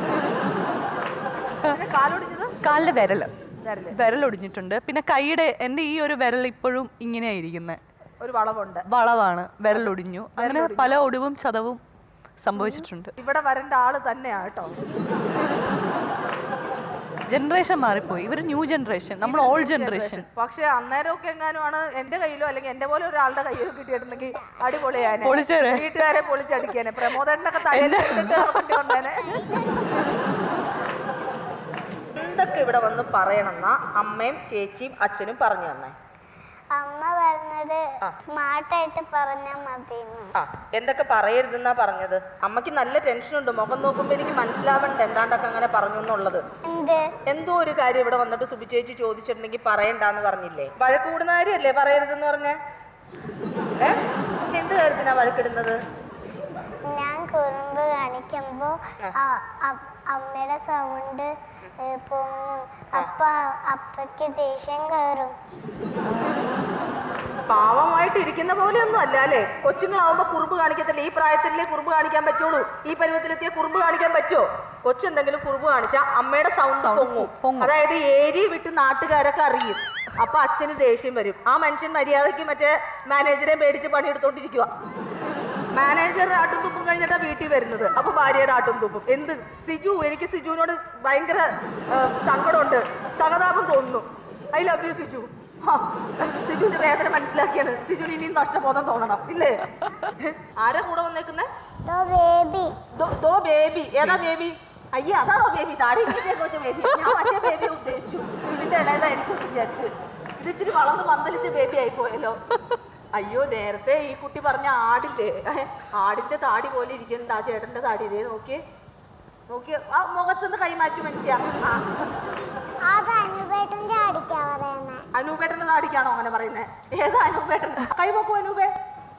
പിന്നെ കാലൊടിഞ്ഞത് കാലിലെ വിരല് വിരല്. വിരൽ ഒടിഞ്ഞിട്ടുണ്ട് പിന്നെ കൈയുടെ എൻ്റെ ഈ ഒരു വിരൽ ഇപ്പോഴും ഇങ്ങനെയായിരിക്കുന്നത് ഒരു വളവുണ്ട് വളവാണ് വിരൽ ഒടിഞ്ഞു അങ്ങനെ പല ഒടിവും ചതവും സംഭവിച്ചിട്ടുണ്ട് ഇവിടെ വരേണ്ട ആള് തന്നെയാ കേട്ടോ ജനറേഷൻ മാറിപ്പോയി ഇവർ ന്യൂ ജനറേഷൻ നമ്മൾ ഓൾഡ് ജനറേഷൻ പക്ഷെ അന്നേരമൊക്കെ എങ്ങാനുമാണ് എന്റെ കയ്യിലോ അല്ലെങ്കിൽ എന്റെ പോലെ ഒരാളുടെ കയ്യിലോ കിട്ടിയിട്ടുണ്ടെങ്കിൽ അടിപൊളിയാനെ പൊളിച്ചേനെ. വീട്ടുകാരെ പൊളിച്ചടിക്കാനെ പ്രമോദനൊക്കെ തലയിൽ വന്നേനെ എന്തൊക്കെ ഇവിടെ വന്ന് പറയണമെന്നാ അമ്മയും ചേച്ചിയും അച്ഛനും പറഞ്ഞു തന്നെ അമ്മ പറഞ്ഞത് സ്മാർട്ടായിട്ട് പറഞ്ഞാൽ മതിയെന്ന് ആ എന്തൊക്കെ പറയരുതെന്നാ പറഞ്ഞത് അമ്മയ്ക്ക് നല്ല ടെൻഷനുണ്ട് മുഖം നോക്കുമ്പോൾ എനിക്ക് മനസ്സിലാവണ്ട എന്താണ്ടൊക്കെ അങ്ങനെ പറഞ്ഞു എന്നുള്ളത് എന്ത് എന്തോ ഒരു കാര്യം ഇവിടെ വന്നിട്ട് സുബി ചേച്ചി ചോദിച്ചിട്ടുണ്ടെങ്കിൽ പറയണ്ടാന്ന് പറഞ്ഞില്ലേ വഴക്ക് കൂടുന്ന കാര്യമല്ലേ പറയരുതെന്ന് പറഞ്ഞേ ഏ പിന്നെ എന്ത് കാര്യത്തിനാ വഴക്കിടുന്നത് ഞാൻ കുറുമ്പ് കാണിക്കുമ്പോൾ അമ്മയുടെ സൗണ്ട് പൊങ്ങും അപ്പൊ അപ്പയ്ക്ക് ദേഷ്യം കയറും പാവമായിട്ട് ഇരിക്കുന്ന പോലെയൊന്നും അല്ല അല്ലേ കൊച്ചുങ്ങളാവുമ്പോ കുറുമ്പ് കാണിക്കത്തില്ല ഈ പ്രായത്തിലേ കുറുമ്പ് കാണിക്കാൻ പറ്റുള്ളൂ ഈ പരുവത്തിലെത്തിയ കുറുമ്പ് കാണിക്കാൻ പറ്റുമോ കൊച്ചെന്തെങ്കിലും കുറുമ്പ് കാണിച്ചാൽ അമ്മയുടെ സൗണ്ട് പൊങ്ങും പൊങ്ങും. അതായത് ഏരി വിട്ട് നാട്ടുകാരൊക്കെ അറിയും അപ്പൊ അച്ഛന് ദേഷ്യം വരും ആ മനുഷ്യൻ മര്യാദയ്ക്ക് മറ്റേ മാനേജറെ പേടിച്ച് പണിയെടുത്തോണ്ടിരിക്കുക മാനേജർ ആട്ടും തുപ്പും കഴിഞ്ഞിട്ടാ വീട്ടിൽ വരുന്നത് അപ്പൊ ഭാര്യയുടെ ആട്ടും തുപ്പും എന്ത് സിജു എനിക്ക് സിജുവിനോട് ഭയങ്കര ആ, സങ്കടമുണ്ട് സഹതാപം തോന്നുന്നു ഐ ലവ് യു സിജു ഹാ, സിജുവിന്റെ വേദന മനസ്സിലാക്കിയാണ് സിജുവിന് ഇനിയും നഷ്ടബോധം തോന്നണം ഇല്ലേ ആരാ കൂടെ വന്നേക്കുന്നേ ദോ ബേബി ദോ- ദോ ബേബി ഏതാ ബേബി അയ്യ അതാണോ ബേബി താടി വെച്ച ബേബി ഞാൻ മറ്റേ ബേബി ഉദ്ദേശിച്ചു ഇതിന്റെ ഇടയിലാ എനിക്ക് വിചാരിച്ച് ഇത് ഇച്ചിരി വളർന്ന് പന്തലിച്ച ബേബി ആയി പോയല്ലോ അയ്യോ നേരത്തെ ഈ കുട്ടി പറഞ്ഞ ആടില്ലേ ആടിന്റെ താടി പോലെ ഇരിക്കുന്നുണ്ട് ആ ചേട്ടന്റെ താടി ഇതേ നോക്കിയേ നോക്കിയേ ആ മുഖത്തുനിന്ന് കൈമാറ്റി മനുഷ്യ ആ അത് അനുപേട്ടൻ്റെ അടിക്കാ പറയുന്നത് അനൂപേട്ടന്റെ താടിക്കാണോ അങ്ങനെ പറയുന്നത് ഏതാ അനൂപേട്ടൻ കൈ നോക്കൂ അനൂപേ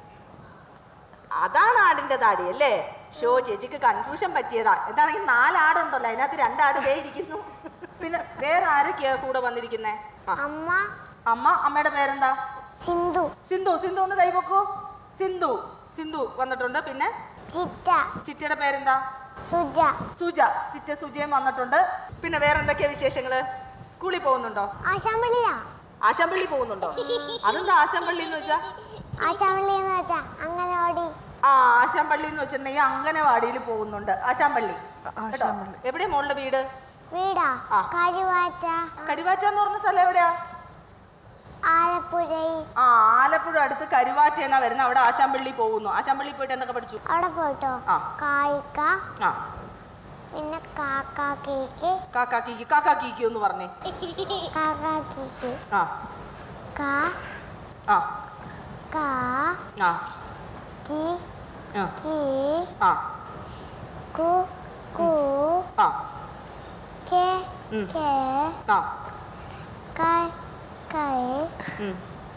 അതാണ് ആടിന്റെ താടി അല്ലേ ഷോ ചേച്ചിക്ക് കൺഫ്യൂഷൻ പറ്റിയതാ എന്താണെങ്കിൽ നാലാടുണ്ടല്ലോ അതിനകത്ത് രണ്ടാട് ദേ ഇരിക്കുന്നു പിന്നെ വേറെ ആരൊക്കെയാ കൂടെ വന്നിരിക്കുന്നേ ആ അമ്മ അമ്മ അമ്മയുടെ പേരെന്താ സിന്ധു സിന്ധു സിന്ധു ഒന്ന് കൈവക്കൂ സിന്ധു സിന്ധു വന്നിട്ടുണ്ട് പിന്നെ ചിറ്റ ചിറ്റയുടെ പേരെന്താ സുജ സുജ ചിറ്റ സുജയും വന്നിട്ടുണ്ട് പിന്നെ വേറെ എന്തൊക്കെയാ വിശേഷങ്ങള് സ്കൂളിൽ പോകുന്നുണ്ടോ ആശാമ്പള്ളിയാ ആശാമ്പള്ളി പോകുന്നുണ്ടോ അതെന്താ ആശാമ്പള്ളി എന്ന് വെച്ചാ ആശാമ്പള്ളി എന്ന് വെച്ചാ അംഗനവാടി ആ ആശാമ്പള്ളി എന്ന് വെച്ചിട്ടുണ്ടെങ്കിൽ അംഗനവാടിയിൽ പോകുന്നുണ്ട് ആശാമ്പള്ളി കേട്ടോ? എവിടെയാ മോളുടെ വീട് വീടാ ആ. കരുവാറ്റ കരുവാച്ച എന്ന് പറഞ്ഞ സ്ഥലം എവിടെയാ ആലപ്പുഴയിൽ ആ ആലപ്പുഴ അടുത്ത് കരുവാറ്റ എന്നാ വരുന്നത് അവിടെ ആശാമ്പള്ളി പോകുന്നു ആശാമ്പള്ളി പോയിട്ട് എന്തൊക്കെ പഠിച്ചു അവിടെ പോയിട്ടോ ആ. കായിക്ക ആ പിന്നെ കാക്കാ കേക്ക് കാക്കാക്കിക്ക് കാക്കാക്കിക്ക് എന്ന് പറഞ്ഞേ കാക്കാ കേക്ക് ആ കാ ആ കാ ആ കി ആ കി ആ കു കു ആ കെ ഉം. കെ ആ കൈ കൈ ഉം.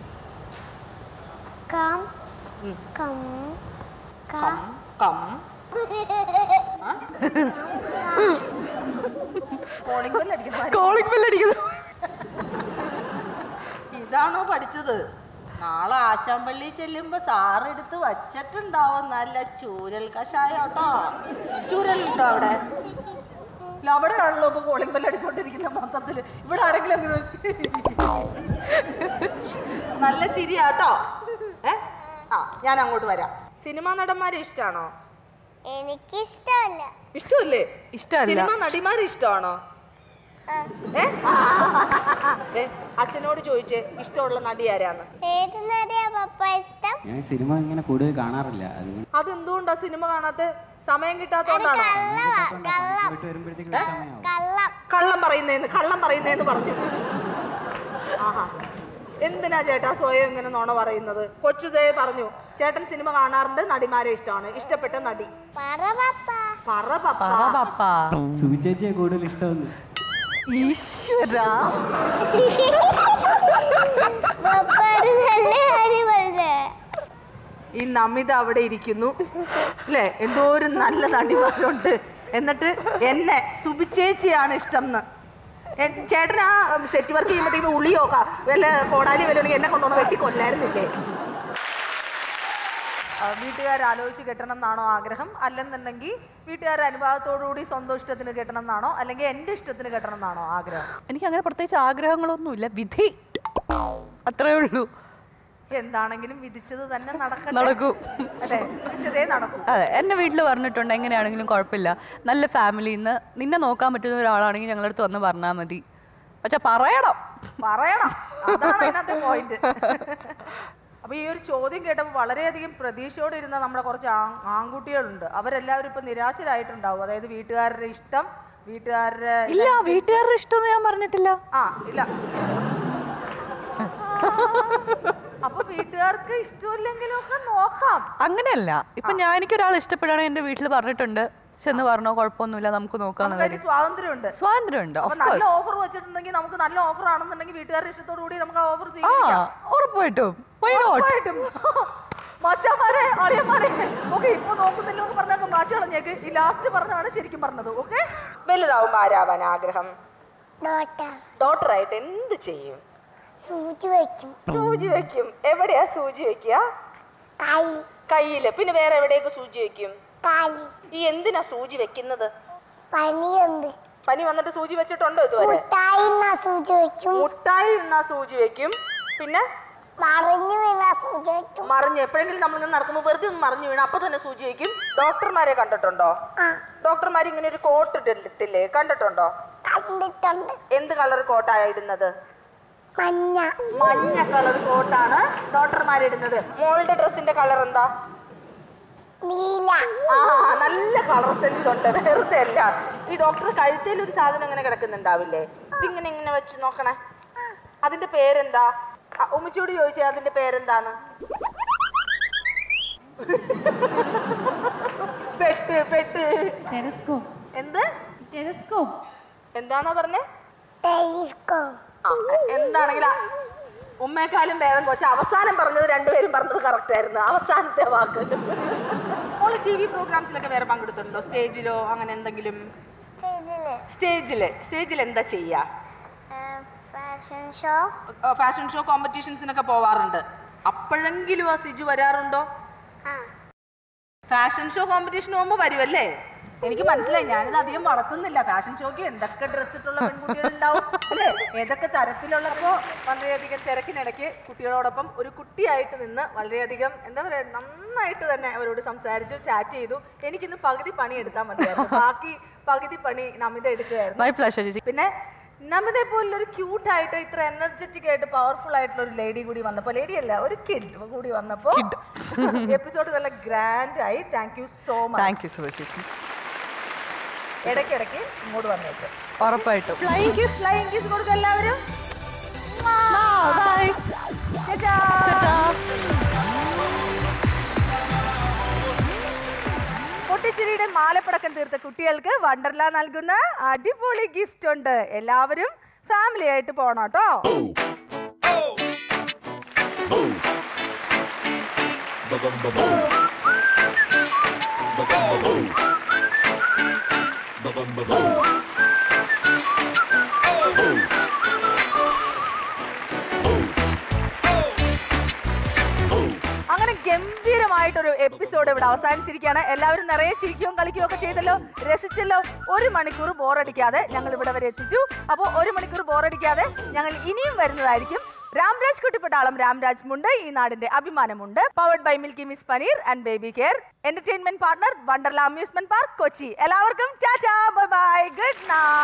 കം ഉം. കം ക കം കം കോളിംഗ് ബെൽ അടിക്കുന്നു കോളിംഗ് ബെല്ലടിക്കുന്നു ഇതാണോ പഠിച്ചത് നാളെ ആശാമ്പള്ളി ചെല്ലുമ്പോ സാറെടുത്ത് വച്ചിട്ടുണ്ടാവും നല്ല ചൂരൽ കഷായം കേട്ടോ ചൂരലുണ്ടോ അവിടെ ഇല്ല, അവിടെയാണല്ലോ ഇപ്പൊ കോളിംഗ് ബെൽ അടിച്ചോണ്ടിരിക്കുന്ന മൊത്തത്തില് ഇവിടെ ആരെങ്കിലും അങ്ങനെ നല്ല ചിരിയാട്ടോ ഏ ആ ഞാൻ അങ്ങോട്ട് വരാം സിനിമാ നടന്മാരെ ഇഷ്ടാണോ എനിക്കിഷ്ടമല്ല ഇഷ്ടമല്ലേ ഇഷ്ടമല്ല. സിനിമാ നടിമാരെ ഇഷ്ടമാണോ ഏ? ഏ, അച്ഛനോട് ചോദിച്ചേ ഇഷ്ടമുള്ള നടി ആരാന്ന് ഏത് നടിയാ പപ്പ ഇഷ്ടം ഞാൻ സിനിമ ഇങ്ങനെ കൂടുതൽ കാണാറില്ല അത് അതെന്തുകൊണ്ടാ സിനിമ കാണാത്ത സമയം കിട്ടാത്തോണ്ടാണോ കള്ളവാ കള്ളം പോയിട്ട് വരുമ്പോഴത്തേക്കും ഒരു സമയമാവും കള്ളം കള്ളം പറയുന്നേന്ന് കള്ളം പറയുന്നേന്ന് പറഞ്ഞു ആഹാ എന്തിനാ ചേട്ടാ സ്വയം ഇങ്ങനെ നോണ പറയുന്നത് കൊച്ചുതേ പറഞ്ഞു ചേട്ടൻ സിനിമ കാണാറുണ്ട് നടിമാരെ ഇഷ്ടമാണ് ഇഷ്ടപ്പെട്ട നടി പറ പപ്പ പറ പപ്പ പറ പപ്പാ സുവിചേച്ചിയെ കൂടുതൽ ഇഷ്ടമെന്ന് ഈശ്വര പപ്പയുടെ നല്ല കാര്യമല്ലേ ഈ നമിത അവിടെ ഇരിക്കുന്നു അല്ലേ എന്തോരം നല്ല നടിമാരുണ്ട് എന്നിട്ട് എന്നെ സുബിച്ചേച്ചിയാണ് ഇഷ്ടം എന്ന് എ- ചേട്ടൻ ആ സെറ്റ് വർക്ക് ചെയ്യുമ്പോഴത്തേക്കും ഉളിയോ ക- വല്ല കോടാലി വല്ല എന്നെ കൊണ്ടുവന്ന് വെട്ടി കൊല്ലായിരുന്നില്ലേ വീട്ടുകാർ ആലോചിച്ച് കെട്ടണം എന്നാണോ ആഗ്രഹം അല്ലെന്നുണ്ടെങ്കിൽ വീട്ടുകാരുടെ അനുഭവത്തോടുകൂടി സ്വന്തം ഇഷ്ടത്തിന് കെട്ടണം എന്നാണോ അല്ലെങ്കിൽ എൻ്റെ ഇഷ്ടത്തിന് കെട്ടണം എന്നാണോ ആഗ്രഹം എനിക്ക് അങ്ങനെ പ്രത്യേകിച്ച് ആഗ്രഹങ്ങളൊന്നുമില്ല വിധി അത്രേ ഉള്ളൂ എന്താണെങ്കിലും വിധിച്ചത് തന്നെ നടക്കട്ടെ നടക്കും. അല്ലേ വിധിച്ചതേ നടക്കൂ അതെ എൻ്റെ വീട്ടിൽ പറഞ്ഞിട്ടുണ്ട് എങ്ങനെയാണെങ്കിലും കുഴപ്പമില്ല നല്ല ഫാമിലിയിൽ നിന്ന് നിന്നെ നോക്കാൻ പറ്റുന്ന ഒരാളാണെങ്കിൽ ഞങ്ങളടുത്ത് വന്ന് പറഞ്ഞാൽ മതി പക്ഷെ പറയണം പറയണം അതാണ് അതിനകത്തെ പോയിന്റ് അപ്പൊ ഈ ഒരു ചോദ്യം കേട്ടപ്പോൾ വളരെയധികം പ്രതീക്ഷയോടെ ഇരുന്ന നമ്മുടെ കുറച്ച് ആ- ആൺകുട്ടികളുണ്ട് അവരെല്ലാവരും ഇപ്പൊ നിരാശരായിട്ടുണ്ടാവും അതായത് വീട്ടുകാരുടെ ഇഷ്ടം വീട്ടുകാരുടെ ഇല്ല വീട്ടുകാരുടെ ഇഷ്ടമൊന്നും ഞാൻ പറഞ്ഞിട്ടില്ല ആ ഇല്ല അപ്പൊ വീട്ടുകാർക്ക് ഇഷ്ടമില്ലെങ്കിലും ഒക്കെ നോക്കാം അങ്ങനെയല്ല ഇപ്പൊ ഞാൻ എനിക്കൊരാൾ ഇഷ്ടപ്പെടുകയാണെങ്കിൽ എൻ്റെ വീട്ടിൽ പറഞ്ഞിട്ടുണ്ട് ചെന്ന് പറഞ്ഞോ കുഴപ്പമൊന്നുമില്ല നമുക്ക് നോക്കാന്നുള്ള നമുക്കതിന് സ്വാതന്ത്ര്യമുണ്ട് സ്വാതന്ത്ര്യമുണ്ട് അപ്പൊ ഓഫ് നല്ല കോഴ്സ് ഓഫർ വെച്ചിട്ടുണ്ടെങ്കിൽ നമുക്ക് നല്ല ഓഫർ ആണെന്നുണ്ടെങ്കിൽ വീട്ടുകാരുടെ ഇഷ്ടത്തോടു കൂടി നമുക്ക് ആ ഓഫർ ആ സ്വീകരിക്കാം ഉറപ്പായിട്ടും Why not? ഉറപ്പായിട്ടും. മച്ചാന്മാരെ അളിയന്മാരെ ഓക്കെ ഇപ്പൊ നോക്കുന്നില്ല എന്ന് പറഞ്ഞാൽ മാറ്റി കളഞ്ഞേക്ക് ഈ ലാസ്റ്റ് പറഞ്ഞാണ് ശരിക്കും പറഞ്ഞത് ഓക്കെ വലുതാവുമ്പോ ആരാവാൻ ആഗ്രഹം ഡോക്ടർ ഡോക്ടറായിട്ട് എന്ത് ചെയ്യും സൂചി വയ്ക്കും സൂചി വെക്കും എവിടെയാ സൂചി വെക്കുക കൈ കയ്യില് പിന്നെ വേറെ എവിടെയൊക്കെ സൂചി വെക്കും കാലി ഈ എന്തിനാ സൂചി വെക്കുന്നത് പനിയുണ്ട് പനി വന്നിട്ട് സൂചി വെച്ചിട്ടുണ്ടോ ഇതുവരെ മുട്ടായി എന്നാ സൂചി വയ്ക്കും മുട്ടായി എന്നാ സൂചി വെക്കും പിന്നെ മറിഞ്ഞു വീണ സൂചി വയ്ക്കും മറിഞ്ഞ് എപ്പോഴെങ്കിലും നമ്മളിങ്ങനെ നടക്കുമ്പോൾ വെറുതെ ഒന്ന് മറിഞ്ഞു വീണ അപ്പൊ തന്നെ സൂചി വെക്കും ഡോക്ടർമാരെ കണ്ടിട്ടുണ്ടോ ആ ഡോക്ടർമാർ ഇങ്ങനെ ഒരു കോട്ട് ഇട്ടില്ലേ കണ്ടിട്ടുണ്ടോ കണ്ടിട്ടുണ്ട് എന്ത് കളർ കോട്ടാണ് ഇടുന്നത് മഞ്ഞ മഞ്ഞ കളർ കോട്ടാണ് ഡോക്ടർമാർ ഇടുന്നത് മോളുടെ ഡ്രസ്സിന്റെ കളർ എന്താ നീല ആ നല്ല കളർ സെൻസ് ഉണ്ട് വെറുതെ അല്ല ഈ ഡോക്ടർ കഴുത്തേൽ ഒരു സാധനം ഇങ്ങനെ കിടക്കുന്നുണ്ടാവില്ലേ ഇതിങ്ങനെ ഇങ്ങനെ വെച്ച് നോക്കണേ അതിന്റെ പേരെന്താ ആ, ഉമ്മച്ചിയോട് ചോദിച്ചേ അതിന്റെ പേരെന്താന്ന് പെട്ട് പെട്ട് ടെലസ്കോപ്പ് എന്ത് ടെലസ്കോപ്പ് എന്താന്നാ പറഞ്ഞേ ടെലിസ്കോപ്പ് ആ, എന്താണെങ്കിലും ആ ഉമ്മയെക്കാളും ഭേദം കൊച്ചു അവസാനം പറഞ്ഞത് രണ്ടുപേരും പറഞ്ഞത് കറക്റ്റ് ആയിരുന്നു അവസാനത്തെ വാക്ക് ഓള് ടി വി പ്രോഗ്രാംസിലൊക്കെ വേറെ പങ്കെടുത്തിട്ടുണ്ടോ സ്റ്റേജിലോ അങ്ങനെ എന്തെങ്കിലും സ്റ്റേജില് സ്റ്റേജില് സ്റ്റേജിൽ എന്താ ചെയ്യാ ഫാഷൻ ഷോ ഫാഷൻ ഷോ കോമ്പറ്റീഷൻസിനൊക്കെ പോവാറുണ്ട് അപ്പോഴെങ്കിലും ആ സിജു വരാറുണ്ടോ ആ ഫാഷൻ ഷോ കോമ്പറ്റീഷൻ പോകുമ്പോൾ വരുമല്ലേ എനിക്ക് മനസ്സിലായി ഞാനിത് അധികം വളർത്തുന്നില്ല ഫാഷൻ ഷോക്ക് എന്തൊക്കെ ഡ്രസ് ഇട്ടുള്ള പെൺകുട്ടികളുണ്ടാവും അല്ലേ ഏതൊക്കെ തരത്തിലുള്ളപ്പോ വളരെയധികം തിരക്കിനിടയ്ക്ക് കുട്ടികളോടൊപ്പം ഒരു കുട്ടിയായിട്ട് നിന്ന് വളരെയധികം എന്താ പറയാ നന്നായിട്ട് തന്നെ അവരോട് സംസാരിച്ചു ചാറ്റ് ചെയ്തു എനിക്കിന്ന് പകുതി പണി എടുത്താൽ മതിയായിരുന്നു ബാക്കി പകുതി പണി നമിത എടുക്കുകയായിരുന്നു മൈ പ്ലഷർ ചേച്ചി പിന്നെ നമ്മതെ പോലുള്ള ഒരു ക്യൂട്ട് ആയിട്ട് ഇത്ര എനർജറ്റിക് ആയിട്ട് പവർഫുൾ ആയിട്ടുള്ള ഒരു ലേഡി കൂടി വന്നപ്പോ ലേഡി അല്ല ഒരു കിഡ് കൂടി വന്നപ്പോ എപ്പിസോഡ് നല്ല ഗ്രാൻഡ് ആയി thank you so much thank you so much ചേച്ചി ഇടയ്ക്കിടയ്ക്ക് ഇങ്ങോട്ട് വന്നേക്ക് ഉറപ്പായിട്ടും ഫ്ലൈങ് കിസ് ഫ്ലൈങ് കിസ് കൊടുക്കുക എല്ലാവരും ബൈ Ta-ta. പൊട്ടിച്ചിരിയുടെ മാലപ്പടക്കം തീർത്ത കുട്ടികൾക്ക് വണ്ടർല നൽകുന്ന അടിപൊളി ഗിഫ്റ്റ് ഉണ്ട് എല്ലാവരും ഫാമിലി ആയിട്ട് പോണം കേട്ടോ അങ്ങനെ ഗംഭീരമായിട്ടൊരു എപ്പിസോഡ് ഇവിടെ അവസാനിച്ചിരിക്കുകയാണ് എല്ലാവരും നിറയെ ചിരിക്കുകയും കളിക്കുകയും ഒക്കെ ചെയ്തല്ലോ രസിച്ചല്ലോ ഒരു മണിക്കൂർ ബോറടിക്കാതെ ഞങ്ങൾ ഇവിടെ വരെ എത്തിച്ചു അപ്പോൾ ഒരു മണിക്കൂർ ബോറടിക്കാതെ ഞങ്ങൾ ഇനിയും വരുന്നതായിരിക്കും രാംരാജ് കുട്ടിപ്പട്ടാളം രാംരാജ് മുണ്ട് ഈ നാടിന്റെ അഭിമാനമുണ്ട് powered by milky Mist paneer and baby care entertainment partner Wonderla amusement park Kochi എല്ലാവർക്കും tata bye bye good night